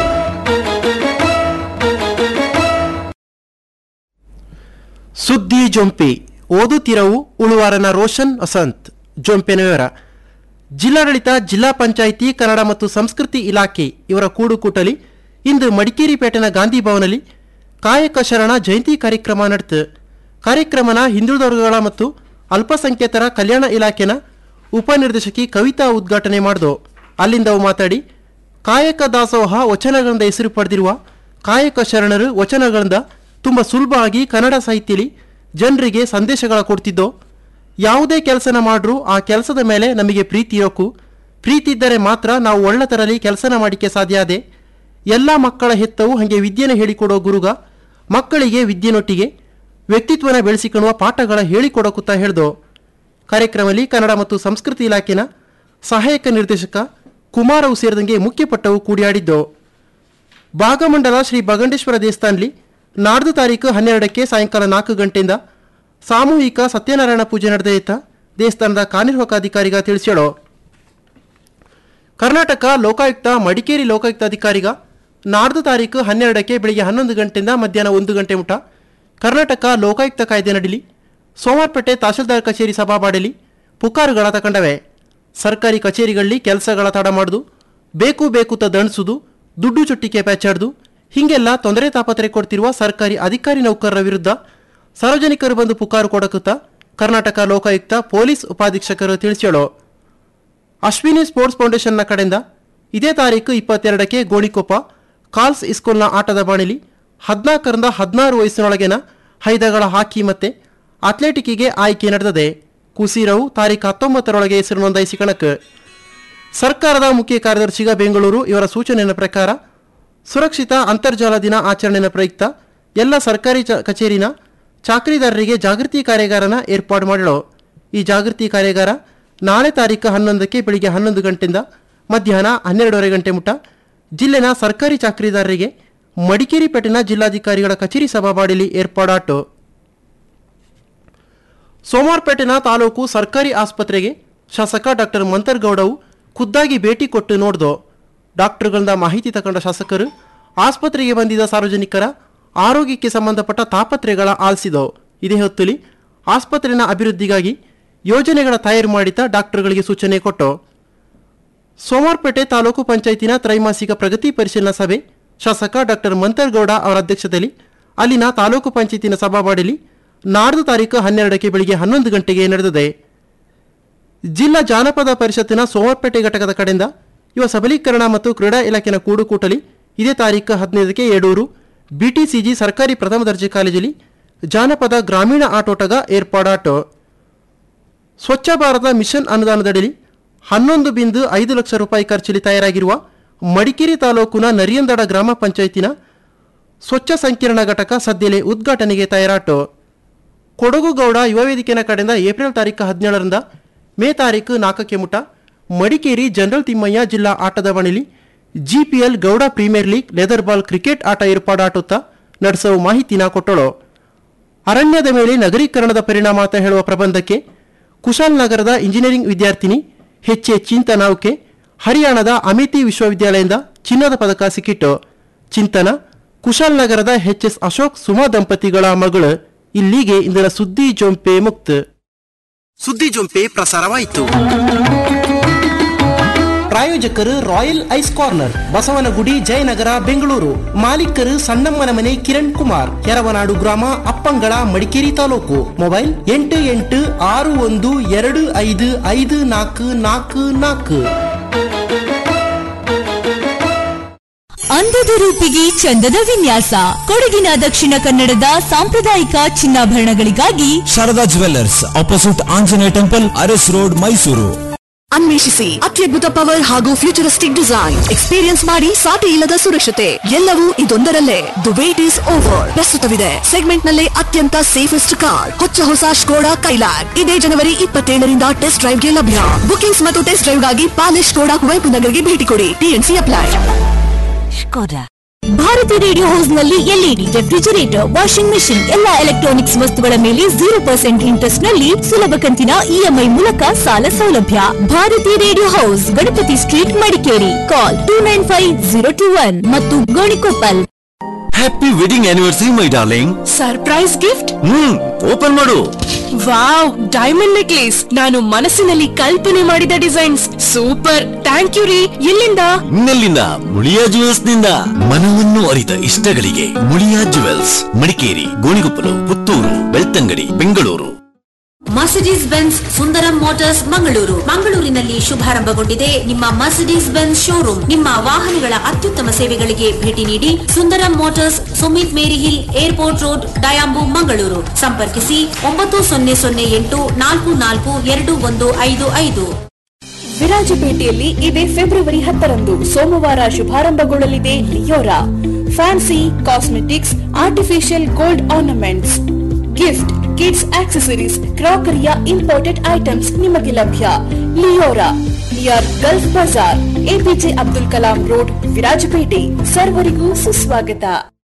ಸುದ್ದಿ ಜೊಂಪಿ ಓದುತ್ತಿರವು ಉಳುವಾರನ ರೋಷನ್ ವಸಂತ್ ಜೊಂಪಿನ ವಿವರ ಜಿಲ್ಲಾಡಳಿತ ಜಿಲ್ಲಾ ಪಂಚಾಯಿತಿ ಕನ್ನಡ ಮತ್ತು ಸಂಸ್ಕೃತಿ ಇಲಾಖೆ ಇವರ ಕೂಡುಕೂಟಲಿ ಇಂದು ಮಡಿಕೇರಿ ಪೇಟೆನ ಗಾಂಧಿ ಭವನಲ್ಲಿ ಕಾಯಕ ಶರಣ ಜಯಂತಿ ಕಾರ್ಯಕ್ರಮ ನಡೆತು ಕಾರ್ಯಕ್ರಮನ ಹಿಂದುಳಿದ ವರ್ಗಗಳ ಮತ್ತು ಅಲ್ಪಸಂಖ್ಯಾತರ ಕಲ್ಯಾಣ ಇಲಾಖೆನ ಉಪನಿರ್ದೇಶಕಿ ಕವಿತಾ ಉದ್ಘಾಟನೆ ಮಾಡಿದು ಅಲ್ಲಿಂದ ಅವು ಮಾತಾಡಿ ಕಾಯಕ ದಾಸೋಹ ವಚನಗಳಿಂದ ಹೆಸರು ಪಡೆದಿರುವ ಕಾಯಕ ಶರಣರು ವಚನಗಳಿಂದ ತುಂಬ ಸುಲಭವಾಗಿ ಕನ್ನಡ ಸಾಹಿತ್ಯಲಿ ಜನರಿಗೆ ಸಂದೇಶಗಳ ಕೊಡ್ತಿದ್ದೋ ಯಾವುದೇ ಕೆಲಸನ ಮಾಡ್ರೂ ಆ ಕೆಲಸದ ಮೇಲೆ ನಮಗೆ ಪ್ರೀತಿ ಇರೋಕು ಪ್ರೀತಿ ಇದ್ದರೆ ಮಾತ್ರ ನಾವು ಒಳ್ಳೆತರಲ್ಲಿ ಕೆಲಸನ ಮಾಡಿಕೆ ಸಾಧ್ಯ ಅದೆ ಎಲ್ಲ ಮಕ್ಕಳ ಹೆತ್ತವು ಹಾಗೆ ವಿದ್ಯೆನ ಹೇಳಿಕೊಡೋ ಗುರುಗ ಮಕ್ಕಳಿಗೆ ವಿದ್ಯೆನೊಟ್ಟಿಗೆ ವ್ಯಕ್ತಿತ್ವನ ಬೆಳೆಸಿಕೊಳ್ಳುವ ಪಾಠಗಳ ಹೇಳಿಕೊಡೋಕುತ್ತ ಹೇಳ್ದೋ ಕಾರ್ಯಕ್ರಮದಲ್ಲಿ ಕನ್ನಡ ಮತ್ತು ಸಂಸ್ಕೃತಿ ಇಲಾಖೆನ ಸಹಾಯಕ ನಿರ್ದೇಶಕ ಕುಮಾರವು ಸೇರಿದಂಗೆ ಮುಖ್ಯಪಟ್ಟವು ಕೂಡಿಯಾಡಿದ್ದು ಭಾಗಮಂಡಲ ಶ್ರೀ ಬಗಂಡೇಶ್ವರ ದೇವಸ್ಥಾನದಲ್ಲಿ ನಾಡ್ದು ತಾರೀಕು ಹನ್ನೆರಡಕ್ಕೆ ಸಾಯಂಕಾಲ ನಾಲ್ಕು ಗಂಟೆಯಿಂದ ಸಾಮೂಹಿಕ ಸತ್ಯನಾರಾಯಣ ಪೂಜೆ ನಡೆದೈತ ದೇವಸ್ಥಾನದ ಕಾರ್ಯನಿರ್ವಾಹಕ ಅಧಿಕಾರಿಗ ತಿಳಿಸ್ಯಾಳೋ ಕರ್ನಾಟಕ ಲೋಕಾಯುಕ್ತ ಮಡಿಕೇರಿ ಲೋಕಾಯುಕ್ತ ಅಧಿಕಾರಿಗ ನಾಡ್ದು ತಾರೀಕು ಹನ್ನೆರಡಕ್ಕೆ ಬೆಳಿಗ್ಗೆ ಹನ್ನೊಂದು ಗಂಟೆಯಿಂದ ಮಧ್ಯಾಹ್ನ ಒಂದು ಗಂಟೆ ಮುಟ ಕರ್ನಾಟಕ ಲೋಕಾಯುಕ್ತ ಕಾಯ್ದೆ ನಡಿಲಿ ಸೋಮವಾರಪೇಟೆ ತಹಶೀಲ್ದಾರ್ ಕಚೇರಿ ಸಭಾಬಾಡಲಿ ಪುಕಾರುಗಳ ತಗೊಂಡವೆ ಸರ್ಕಾರಿ ಕಚೇರಿಗಳಲ್ಲಿ ಕೆಲಸಗಳ ತಡ ಮಾಡುದು ಬೇಕು ಬೇಕು ತ ದಂಡಿಸುದು ದುಡ್ಡು ಚುಟ್ಟಿಕೆ ಪ್ಯಾಚಾಡ್ದು ಹೀಗೆಲ್ಲ ತೊಂದರೆ ತಾಪತ್ರೆ ಕೊಡ್ತಿರುವ ಸರ್ಕಾರಿ ಅಧಿಕಾರಿ ನೌಕರರ ವಿರುದ್ಧ ಸಾರ್ವಜನಿಕರು ಬಂದು ಪುಕಾರು ಕೊಡಕುತ್ತ ಕರ್ನಾಟಕ ಲೋಕಾಯುಕ್ತ ಪೊಲೀಸ್ ಉಪಾಧೀಕ್ಷಕರು ತಿಳಿಸ್ಯಾಳೋ ಅಶ್ವಿನಿ ಸ್ಪೋರ್ಟ್ಸ್ ಫೌಂಡೇಶನ್ನ ಕಡೆಯಿಂದ ಇದೇ ತಾರೀಕು ಇಪ್ಪತ್ತೆರಡಕ್ಕೆ ಗೋಣಿಕೊಪ್ಪ ಕಾಲ್ಸ್ ಇಸ್ಕೂಲ್ನ ಆಟದ ಬಾಣಿಲಿ ಹದಿನಾಲ್ಕರಿಂದ ಹದಿನಾರು ವಯಸ್ಸಿನೊಳಗಿನ ಹೈದಗಳ ಹಾಕಿ ಮತ್ತೆ ಅಥ್ಲೆಟಿಕ್ಕಿಗೆ ಆಯ್ಕೆ ನಡೆದದೆ ಕುಸೀರವು ತಾರೀಕು ಹತ್ತೊಂಬತ್ತರೊಳಗೆ ಹೆಸರು ನೋಂದಾಯಿಸಿಕಣಕ್ಕೆ ಸರ್ಕಾರದ ಮುಖ್ಯ ಕಾರ್ಯದರ್ಶಿಗ ಬೆಂಗಳೂರು ಇವರ ಸೂಚನೆಯ ಪ್ರಕಾರ ಸುರಕ್ಷಿತ ಅಂತರ್ಜಾಲ ದಿನ ಆಚರಣೆಯ ಪ್ರಯುಕ್ತ ಎಲ್ಲ ಸರ್ಕಾರಿ ಚ ಕಚೇರಿನ ಚಾಕರಿದಾರರಿಗೆ ಜಾಗೃತಿ ಕಾರ್ಯಾಗಾರನ ಏರ್ಪಾಡು ಮಾಡಲು ಈ ಜಾಗೃತಿ ಕಾರ್ಯಾಗಾರ ನಾಳೆ ತಾರೀಕು ಹನ್ನೊಂದಕ್ಕೆ ಬೆಳಿಗ್ಗೆ ಹನ್ನೊಂದು ಗಂಟೆಯಿಂದ ಮಧ್ಯಾಹ್ನ ಹನ್ನೆರಡೂವರೆ ಗಂಟೆ ಮುಟ ಜಿಲ್ಲೆನ ಸರ್ಕಾರಿ ಚಾಕರಿದಾರರಿಗೆ ಮಡಿಕೇರಿ ಪೇಟೆನ ಜಿಲ್ಲಾಧಿಕಾರಿಗಳ ಕಚೇರಿ ಸಭಾಬಾಡಿಲಿ ಏರ್ಪಾಡಾಟು ಸೋಮವಾರಪೇಟೆನ ತಾಲೂಕು ಸರ್ಕಾರಿ ಆಸ್ಪತ್ರೆಗೆ ಶಾಸಕ ಡಾಕ್ಟರ್ ಮಂತರ್ಗೌಡವು ಖುದ್ದಾಗಿ ಭೇಟಿ ಕೊಟ್ಟು ನೋಡ್ದೋ ಡಾಕ್ಟರ್ಗಳಿಂದ ಮಾಹಿತಿ ತಗೊಂಡ ಶಾಸಕರು ಆಸ್ಪತ್ರೆಗೆ ಬಂದಿದ್ದ ಸಾರ್ವಜನಿಕರ ಆರೋಗ್ಯಕ್ಕೆ ಸಂಬಂಧಪಟ್ಟ ತಾಪತ್ರೆಗಳ ಆಲಿಸಿದವು ಇದೇ ಹೊತ್ತಲ್ಲಿ ಆಸ್ಪತ್ರೆನ ಅಭಿವೃದ್ಧಿಗಾಗಿ ಯೋಜನೆಗಳ ತಯಾರು ಮಾಡಿದ ಡಾಕ್ಟರ್ಗಳಿಗೆ ಸೂಚನೆ ಕೊಟ್ಟು ಸೋಮವಾರಪೇಟೆ ತಾಲೂಕು ಪಂಚಾಯತಿನ ತ್ರೈಮಾಸಿಕ ಪ್ರಗತಿ ಪರಿಶೀಲನಾ ಸಭೆ ಶಾಸಕ ಡಾಕ್ಟರ್ ಮಂತರ್ಗೌಡ ಅವರ ಅಧ್ಯಕ್ಷತೆಯಲ್ಲಿ ಅಲ್ಲಿನ ತಾಲೂಕು ಪಂಚಾಯತಿನ ಸಭಾಬಾಡಿಲಿ ನಾಡ್ದು ತಾರೀಕು ಹನ್ನೆರಡಕ್ಕೆ ಬೆಳಿಗ್ಗೆ ಹನ್ನೊಂದು ಗಂಟೆಗೆ ನಡೆದಿದೆ ಜಿಲ್ಲಾ ಜಾನಪದ ಪರಿಷತ್ತಿನ ಸೋಮವಾರಪೇಟೆ ಘಟಕದ ಕಡೆಯಿಂದ ಯುವ ಸಬಲೀಕರಣ ಮತ್ತು ಕ್ರೀಡಾ ಇಲಾಖೆನ ಕೂಡುಕೂಟಲಿ ಇದೇ ತಾರೀಕು ಹದಿನೈದಕ್ಕೆ ಯಡೂರು ಬಿಟಿಸಿಜಿ ಸರ್ಕಾರಿ ಪ್ರಥಮ ದರ್ಜೆ ಕಾಲೇಜಲ್ಲಿ ಜಾನಪದ ಗ್ರಾಮೀಣ ಆಟೋಟಗ ಏರ್ಪಾಡಾಟೋ ಸ್ವಚ್ಛ ಭಾರತ ಮಿಷನ್ ಅನುದಾನದಡಿಲಿ ಹನ್ನೊಂದು ಬಿಂದು ಐದು ಲಕ್ಷ ರೂಪಾಯಿ ಖರ್ಚಲ್ಲಿ ತಯಾರಾಗಿರುವ ಮಡಿಕೇರಿ ತಾಲೂಕಿನ ನರಿಯಂದಡ ಗ್ರಾಮ ಪಂಚಾಯತಿನ ಸ್ವಚ್ಛ ಸಂಕೀರ್ಣ ಘಟಕ ಸದ್ಯಲೆ ಉದ್ಘಾಟನೆಗೆ ತಯಾರಾಟು ಕೊಡಗು ಗೌಡ ಯುವ ವೇದಿಕೆನ ಕಡೆಯಿಂದ ಏಪ್ರಿಲ್ ತಾರೀಕು ಹದಿನೇಳರಿಂದ ಮೇ ತಾರೀಕು ನಾಲ್ಕಕ್ಕೆ ಮುಟ ಮಡಿಕೇರಿ ಜನರಲ್ ತಿಮ್ಮಯ್ಯ ಜಿಲ್ಲಾ ಆಟದ ಬಣಿಲಿ GPL Gowda premier league leather ball cricket ಆಟ ಏರ್ಪಾಡಾಟುತ್ತಾ ನಡೆಸುವ ಮಾಹಿತಿನ ಕೊಟ್ಟಳು ಅರಣ್ಯದ ಮೇಲೆ ನಗರೀಕರಣದ ಪರಿಣಾಮ ಅಂತ ಹೇಳುವ ಪ್ರಬಂಧಕ್ಕೆ ಕುಶಾಲ್ ನಗರದ ಇಂಜಿನಿಯರಿಂಗ್ ವಿದ್ಯಾರ್ಥಿನಿ ಎಚ್ ಎ ಚಿಂತನೌಕೆ ಹರಿಯಾಣದ ಅಮೇಥಿ ವಿಶ್ವವಿದ್ಯಾಲಯದಿಂದ ಚಿನ್ನದ ಪದಕ ಸಿಕ್ಕಿಟ್ಟು ಚಿಂತನ ಕುಶಾಲನಗರದ ಎಚ್ ಎಸ್ ಅಶೋಕ್ ಸುಮಾ ದಂಪತಿಗಳ ಮಗಳು ಇಲ್ಲಿಗೆ ಇಂದಿನ ಸುದ್ದಿ ಜೊಂಪೆ ಮುಕ್ತ ಸುದ್ದಿ ಜೊಂಪೆ ಪ್ರಸಾರವಾಯಿತು ಪ್ರಾಯೋಜಕರು royal ice corner Basavanagudi Jayanagar Bengaluru ಮಾಲೀಕರು ಸಣ್ಣಮ್ಮನ ಮನೆ ಕಿರಣ್ ಕುಮಾರ್ ಯರವನಾಡು ಗ್ರಾಮ ಅಪ್ಪಂಗಳ ಮಡಿಕೇರಿ ತಾಲೂಕು ಮೊಬೈಲ್ ಎಂಟು ಎಂಟು ಆರು ಒಂದು ಎರಡು ಐದು ಐದು ನಾಲ್ಕು ನಾಲ್ಕು ನಾಲ್ಕು ಅಂದದ ರೂಪಿಗೆ ಚಂದದ ವಿನ್ಯಾಸ ಕೊಡಗಿನ ದಕ್ಷಿಣ ಕನ್ನಡದ ಸಾಂಪ್ರದಾಯಿಕ ಚಿನ್ನಾಭರಣಗಳಿಗಾಗಿ Sharada jewellers opposite Anjaneya temple Aras road Mysuru ಅನ್ವೇಷಿಸಿ ಅತ್ಯದ್ಭುತ ಪವರ್ ಹಾಗೂ ಫ್ಯೂಚರಿಸ್ಟಿಕ್ ಡಿಸೈನ್ ಎಕ್ಸ್ಪೀರಿಯನ್ಸ್ ಮಾಡಿ ಸಾಟಿ ಇಲ್ಲದ ಸುರಕ್ಷತೆ ಎಲ್ಲವೂ ಇದೊಂದರಲ್ಲೇ ದ ವೇಟ್ ಈಸ್ ಓವರ್ ಪ್ರಸ್ತುತವಿದೆ ಸೆಗ್ಮೆಂಟ್ ನಲ್ಲೇ ಅತ್ಯಂತ ಸೇಫೆಸ್ಟ್ ಕಾರ್ ಹೊಚ್ಚ ಹೊಸ ಸ್ಕೋಡಾ ಕೈಲಾಕ್ ಇದೇ ಜನವರಿ ಇಪ್ಪತ್ತೇಳರಿಂದ ಟೆಸ್ಟ್ ಡ್ರೈವ್ಗೆ ಲಭ್ಯ ಬುಕಿಂಗ್ಸ್ ಮತ್ತು ಟೆಸ್ಟ್ ಡ್ರೈವ್ಗಾಗಿ ಪಾಲಿಶ್ ಸ್ಕೋಡಾ ಕುವೆಂಪು ನಗರಿಗೆ ಭೇಟಿ ಕೊಡಿ TNC apply Bharati radio house ನಲ್ಲಿ ಎಲ್ಇಡಿ ರೆಫ್ರಿಜರೇಟರ್ ವಾಷಿಂಗ್ ಮೆಷಿನ್ ಎಲ್ಲಾ ಎಲೆಕ್ಟ್ರಾನಿಕ್ಸ್ ವಸ್ತುಗಳ ಮೇಲೆ ಜೀರೋ ಪರ್ಸೆಂಟ್ ಇಂಟ್ರೆಸ್ಟ್ ನಲ್ಲಿ ಸುಲಭ ಕಂತಿನ ಇಎಂಐ ಮೂಲಕ ಸಾಲ ಸೌಲಭ್ಯ Bharati radio house Ganapati street Madikeri call two nine five zero two one ಮತ್ತು Gonikoppal happy wedding anniversary my darling surprise gift hmm open ಮಾಡು ವಾವ್ ಡೈಮಂಡ್ ನೆಕ್ಲೇಸ್ ನಾನು ಮನಸ್ಸಿನಲ್ಲಿ ಕಲ್ಪನೆ ಮಾಡಿದ ಡಿಸೈನ್ಸ್ ಸೂಪರ್ ಥ್ಯಾಂಕ್ ಯು ರೀ ಎಲ್ಲಿಂದ ಇನ್ನೆಲ್ಲಿಂದ ಮುಳಿಯಾ ಜುವೆಲ್ಸ್ ನಿಂದ ಮನವನ್ನು ಅರಿತ ಇಷ್ಟಗಳಿಗೆ Muliya jewels Madikeri Gonikoppal Puttur Belthangady Bengaluru Mercedes Benz Sundaram motors Mangaluru ಮಂಗಳೂರಿನಲ್ಲಿ ಶುಭಾರಂಭಗೊಂಡಿದೆ ನಿಮ್ಮ ಮರ್ಸಿಡೀಸ್ ಬೆನ್ಸ್ ಶೋರೂಮ್ ನಿಮ್ಮ ವಾಹನಗಳ ಅತ್ಯುತ್ತಮ ಸೇವೆಗಳಿಗೆ ಭೇಟಿ ನೀಡಿ Sundaram motors summit Mary hill airport road ಡಯಾಂಬು ಮಂಗಳೂರು ಸಂಪರ್ಕಿಸಿ ಒಂಬತ್ತು ಸೊನ್ನೆ ಸೊನ್ನೆ ಎಂಟು ನಾಲ್ಕು ನಾಲ್ಕು ಎರಡು ಒಂದು ಐದು ಐದು ವಿರಾಜಪೇಟೆಯಲ್ಲಿ ಇದೇ ಫೆಬ್ರವರಿ ಹತ್ತರಂದು ಸೋಮವಾರ ಶುಭಾರಂಭಗೊಳ್ಳಲಿದೆ Leora fancy cosmetics artificial gold ornaments gift kids accessories ಕ್ರಾಕರಿಯ ಇಂಪೋರ್ಟೆಡ್ ಐಟಮ್ಸ್ ನಿಮಗೆ ಲಭ್ಯ Leora near gulf bazaar APJ Abdul Kalam road Virajpet ಸರ್ವರಿಗೂ ಸುಸ್ವಾಗತ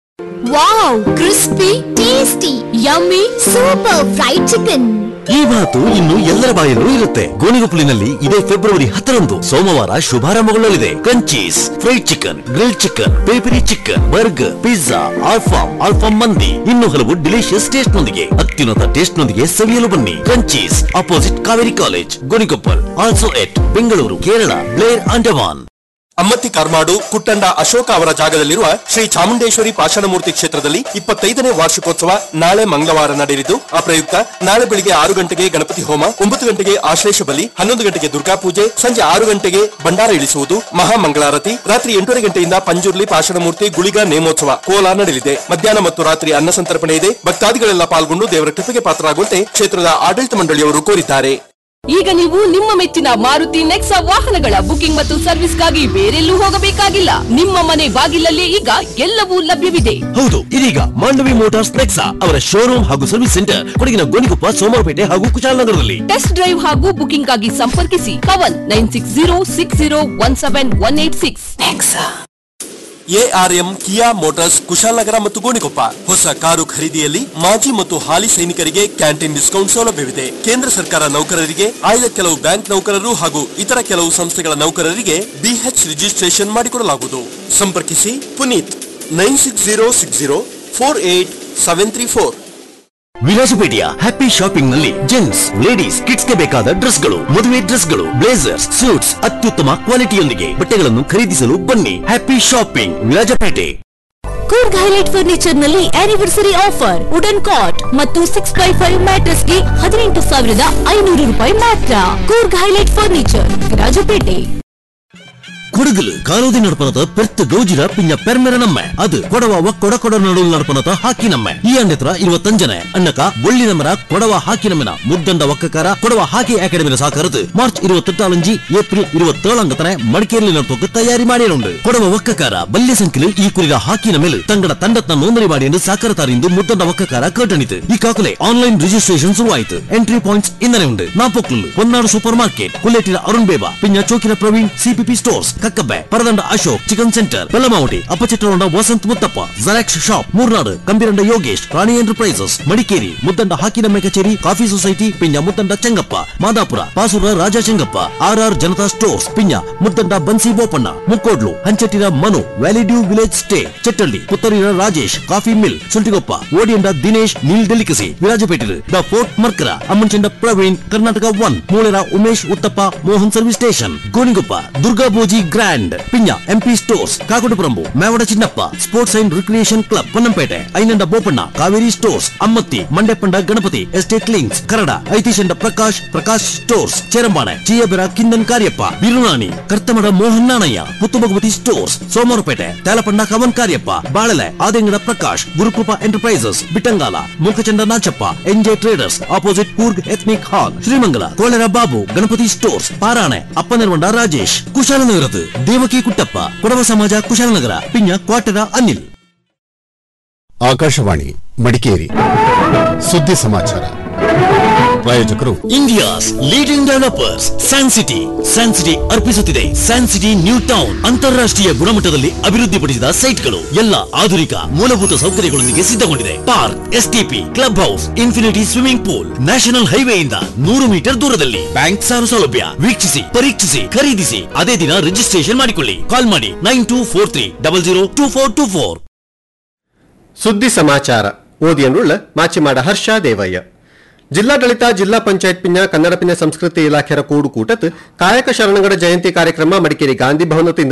wow crispy tasty yummy super fried chicken ಈ ಮಾತು ಇನ್ನು ಎಲ್ಲರ ಬಾಯಲ್ಲೂ ಇರುತ್ತೆ ಗೋಣಿಗೊಪ್ಪಲಿನಲ್ಲಿ ಇದೇ ಫೆಬ್ರವರಿ ಹತ್ತರಂದು ಸೋಮವಾರ ಶುಭಾರಂಭಗೊಳ್ಳಲಿದೆ Kanchis fried chicken grill chicken ಪೇಪರಿ ಚಿಕನ್ ಬರ್ಗರ್ ಪಿಜ್ಜಾ ಆಲ್ಫಾಮ್ ಆಲ್ಫಾಮ್ ಮಂದಿ ಇನ್ನು ಹಲವು ಡಿಲಿಷಿಯಸ್ ಟೇಸ್ಟ್ ನೊಂದಿಗೆ ಅತ್ಯುನ್ನತ ಟೇಸ್ಟ್ ನೊಂದಿಗೆ ಸವಿಯಲು ಬನ್ನಿ Kanchis opposite Kaveri college Gonikoppal also at Bengaluru Kerala Blair Andaman Ammathi Karmadu Kuttanda Ashoka ಅವರ ಜಾಗದಲ್ಲಿರುವ ಶ್ರೀ ಚಾಮುಂಡೇಶ್ವರಿ ಪಾಷಾಣಮೂರ್ತಿ ಕ್ಷೇತ್ರದಲ್ಲಿ ಇಪ್ಪತ್ತೈದನೇ ವಾರ್ಷಿಕೋತ್ಸವ ನಾಳೆ ಮಂಗಳವಾರ ನಡೆಯಲಿದ್ದು ಆ ಪ್ರಯುಕ್ತ ನಾಳೆ ಬೆಳಿಗ್ಗೆ ಆರು ಗಂಟೆಗೆ ಗಣಪತಿ ಹೋಮ ಒಂಬತ್ತು ಗಂಟೆಗೆ ಆಶ್ಲೇಷ ಬಲಿ ಹನ್ನೊಂದು ಗಂಟೆಗೆ ದುರ್ಗಾ ಪೂಜೆ ಸಂಜೆ ಆರು ಗಂಟೆಗೆ ಭಂಡಾರ ಇಳಿಸುವುದು ಮಹಾಮಂಗಳಾರತಿ ರಾತ್ರಿ ಎಂಟೂವರೆ ಗಂಟೆಯಿಂದ ಪಂಜುರ್ಲಿ ಪಾಷಾಣಮೂರ್ತಿ ಗುಳಿಗ ನೇಮೋತ್ಸವ ಕೋಲ ನಡೆಯಲಿದೆ ಮಧ್ಯಾಹ್ನ ಮತ್ತು ರಾತ್ರಿ ಅನ್ನ ಸಂತರ್ಪಣೆ ಇದೆ ಭಕ್ತಾದಿಗಳೆಲ್ಲ ಪಾಲ್ಗೊಂಡು ದೇವರ ಕೃಪೆಗೆ ಪಾತ್ರರಾಗುವಂತೆ ಕ್ಷೇತ್ರದ ಆಡಳಿತ ಮಂಡಳಿಯವರು ಕೋರಿದ್ದಾರೆ ಈಗ ನೀವು ನಿಮ್ಮ ಮೆಚ್ಚಿನ ಮಾರುತಿ ನೆಕ್ಸಾ ವಾಹನಗಳ ಬುಕಿಂಗ್ ಮತ್ತು ಸರ್ವಿಸ್ಗಾಗಿ ಬೇರೆಲ್ಲೂ ಹೋಗಬೇಕಾಗಿಲ್ಲ ನಿಮ್ಮ ಮನೆ ಬಾಗಿಲಲ್ಲೇ ಈಗ ಎಲ್ಲವೂ ಲಭ್ಯವಿದೆ ಹೌದು ಇದೀಗ ಮಾಂಡವಿ ಮೋಟಾರ್ಸ್ ನೆಕ್ಸಾ ಅವರ ಶೋರೂಮ್ ಹಾಗೂ ಸರ್ವಿಸ್ ಸೆಂಟರ್ ಕೊಡಗಿನ ಗೋಣಿಕೊಪ್ಪ ಸೋಮವಾರಪೇಟೆ ಹಾಗೂ ಕುಶಾಲನಗರದಲ್ಲಿ ಟೆಸ್ಟ್ ಡ್ರೈವ್ ಹಾಗೂ ಬುಕಿಂಗ್ ಗಾಗಿ ಸಂಪರ್ಕಿಸಿ Pavan nine six zero six zero one seven one eight six ARM Kia motors Kushalnagar ಮತ್ತು ಗೋಣಿಕೊಪ್ಪ ಹೊಸ ಕಾರು ಖರೀದಿಯಲ್ಲಿ ಮಾಜಿ ಮತ್ತು ಹಾಲಿ ಸೈನಿಕರಿಗೆ ಕ್ಯಾಂಟೀನ್ ಡಿಸ್ಕೌಂಟ್ ಸೌಲಭ್ಯವಿದೆ ಕೇಂದ್ರ ಸರ್ಕಾರ ನೌಕರರಿಗೆ ಆಯ್ದ ಕೆಲವು ಬ್ಯಾಂಕ್ ನೌಕರರು ಹಾಗೂ ಇತರ ಕೆಲವು ಸಂಸ್ಥೆಗಳ ನೌಕರರಿಗೆ ಬಿಎಚ್ ರಿಜಿಸ್ಟ್ರೇಷನ್ ಮಾಡಿಕೊಡಲಾಗುವುದು ಸಂಪರ್ಕಿಸಿ Puneeth nine six zero six zero four eight seven three four ವಿಲಾಸಪೇಟೆಯ ಹ್ಯಾಪಿ ಶಾಪಿಂಗ್ ನಲ್ಲಿ ಜೆಂಟ್ಸ್ ಲೇಡೀಸ್ ಕಿಡ್ಸ್ ಗೆ ಬೇಕಾದ ಡ್ರೆಸ್ಗಳು ಮದುವೆ ಡ್ರೆಸ್ಗಳು ಬ್ಲೇಸರ್ಸ್ ಸೂಟ್ಸ್ ಅತ್ಯುತ್ತಮ ಕ್ವಾಲಿಟಿಯೊಂದಿಗೆ ಬಟ್ಟೆಗಳನ್ನು ಖರೀದಿಸಲು ಬನ್ನಿ happy shopping Virajpet Coorg highlight furniture ನಲ್ಲಿ ಆನಿವರ್ಸರಿ ಆಫರ್ ವುಡನ್ ಕಾಟ್ ಮತ್ತು ಸಿಕ್ಸ್ ಬೈ ಫೈವ್ ಮ್ಯಾಟ್ರಸ್ ಗೆ ಹದಿನೆಂಟು ಸಾವಿರದ ಐನೂರು ರೂಪಾಯಿ ಮಾತ್ರ ಕೂರ್ಗ್ ಹೈಲೈಟ್ ಫರ್ನಿಚರ್ ವಿರಾಜಪೇಟೆ ಕೊಡಗಲು ಕಾಲೋದಿ ನಡಪನದ ಪೆರ್ತ್ ಗೌಜಿರ ಪಿಂಜ ಪೆರ್ಮೆರ ನಮ್ಮೆ ಅದು ಕೊಡವ ಒಕ್ಕொட ಕೊಡ ನಡುಲ್ ನಡಪನದ ಹಾಕಿ ನಮ್ಮೆ ಈ ಅಂಡೆತ್ರ ഇരുപത്തഞ്ചന് അണ്ണക്ക വെള്ളി നമ്പര കൊടവ ഹാക്കി നമ്മന മുദ്ദണ്ട വക്കക്കാര കൊടവ ഹാക്കി അക്കാഡമിയുടെ സാക്കരത്ത് മാർച്ച് ഇരുപത്തെട്ടാലഞ്ചി ഏപ്രിൽ ഇരുപത്തേಳಂಗತನೆ ಮಡಿಕೇರಿಯಲ್ಲಿ ನಡೆದೋಕೆ ತಯಾರಿ ಮಾಡಿರುಂಡು ಕೊಡವ ಒಕ್ಕಕಾರ ಬಲ್ಯ ಸಂಖ್ಯೆಲು ಈ ಕುರಿದ ಹಾಕಿನ ಮೇಲೆ ತಂಗಡ ತಂಡತ್ನ ನೋಂದಣಿ ಮಾಡಿ ಎಂದು ಸಾಕರತಾರಿಂದು ಮುದ್ದಂಡ ಒಕ್ಕಕಾರ ಕಟಣಿತು ಈ ಕಾಕಲೆ ಆನ್ಲೈನ್ ರಿಜಿಸ್ಟ್ರೇಷನ್ ಶುರುವಾಯಿತು ಎಂಟ್ರಿ ಪಾಯಿಂಟ್ಸ್ ಇಂದನೆ ಉಂಡು ನಾಪೊಕ್ಲು ಹೊನ್ನಾಡು ಸೂಪರ್ ಮಾರ್ಕೆಟ್ ಕುಲ್ಲೇಟಿನ ಅರುಣ್ ಬೇಬಾ ಪಿಂಜ ಚೋಕಿನ Praveen CPP stores Kakkabbe Paradanda Ashok chicken centre Ballamavati ಅಪ್ಪಚಿಟ್ಟಗೊಂಡ Vasanth Muthappa xerox shop Murnad Kambiranda Yogesh Rani enterprises Madikeri Muddanda ಹಾಕಿನಮ್ಮೆ ಕಚೇರಿ ಕಾಫಿ ಸೊಸೈಟಿ ಪಿಂಜ ಮುದ್ದಂಡ ಚೆಂಗಪ್ಪ ಮಾದಾಪುರ ಪಾಸೂರ Raja Changappa R R Janata stores ಪಿಂಜ ಮುದ್ದಂಡ ಬನ್ಸಿ ಬೋಪಣ್ಣ ಮುಕ್ಕೋಡ್ಲು ಹಂಚಟ್ಟಿನ Manu valley dew village stay Chettalli ಪುತ್ತೂರಿನ Rajesh coffee mill Suntikoppa Odiyanda Dinesh Neel delicacy Virajpet the fort Mercara Ammanchanda Praveen Karnataka one Moolera Umesh Uthappa Mohan service station Gonikoppa Durga Bhoji grand ಪಿಂಜ MP stores Kakotuparambu Mevada Chinnappa sports and recreation club Ponnampet Ainanda Bopanna Kaveri stores Ammathi Mandepanda Ganapati estate links Karada Aitichanda Prakash Prakash stores Cherambane Chiyabera Kindan Kariappa Birunani Kartamada Mohan Nanaiah Muthubhagavathi stores Somwarpet Thelapanda Kavan Kariappa Balale Adengada Prakash Gurukripa enterprises Bittangala ಮುಖಚಂಡ Nachappa NJ traders opposite Coorg ethnic hall Srimangala Kolera Babu Ganapati stores Parane Appaneravanda Rajesh ಕುಶಾಲನಗರದ ದೇವಕಿ ಕುಟ್ಟಪ್ಪ ಕೊಡವ ಸಮಾಜ ಕುಶಾಲನಗರ ಪಿಂಜ ಕ್ವಾಟರ ಅನಿಲ್ ಆಕಾಶವಾಣಿ ಮಡಿಕೇರಿ ಸುದ್ದಿ ಸಮಾಚಾರ ಪ್ರಾಯೋಜಕರು India's leading developers San city San city ಅರ್ಪಿಸುತ್ತಿದೆ San city new town ಅಂತಾರಾಷ್ಟ್ರೀಯ ಗುಣಮಟ್ಟದಲ್ಲಿ ಅಭಿವೃದ್ಧಿಪಡಿಸಿದ ಸೈಟ್ಗಳು ಎಲ್ಲ ಆಧುನಿಕ ಮೂಲಭೂತ ಸೌಕರ್ಯಗಳೊಂದಿಗೆ ಸಿದ್ಧಗೊಂಡಿದೆ park STP club house infinity swimming pool national ಹೈವೇಯಿಂದ ನೂರು ಮೀಟರ್ ದೂರದಲ್ಲಿ ಬ್ಯಾಂಕ್ ಸಾಲ ಸೌಲಭ್ಯ ವೀಕ್ಷಿಸಿ ಪರೀಕ್ಷಿಸಿ ಖರೀದಿಸಿ ಅದೇ ದಿನ ರಿಜಿಸ್ಟ್ರೇಷನ್ ಮಾಡಿಕೊಳ್ಳಿ ಕಾಲ್ ಮಾಡಿ nine two four three double zero two four two four ಸುದ್ದಿ ಸಮಾಚಾರ ಓದಿಯನ್ನುಳ್ಳ ಮಾಚಿಮಾಡ ಹರ್ಷ ದೇವಯ್ಯ ಜಿಲ್ಲಾಡಳಿತ ಜಿಲ್ಲಾ ಪಂಚಾಯತ್ ಪಿನ ಕನ್ನಡ ಪಿನ ಸಂಸ್ಕೃತಿ ಇಲಾಖೆಯ ಕೂಡುಕೂಟತ್ ಕಾಯಕ ಶರಣಗಡ ಜಯಂತಿ ಕಾರ್ಯಕ್ರಮ ಮಡಿಕೇರಿ ಗಾಂಧಿ ಭವನದಿಂದ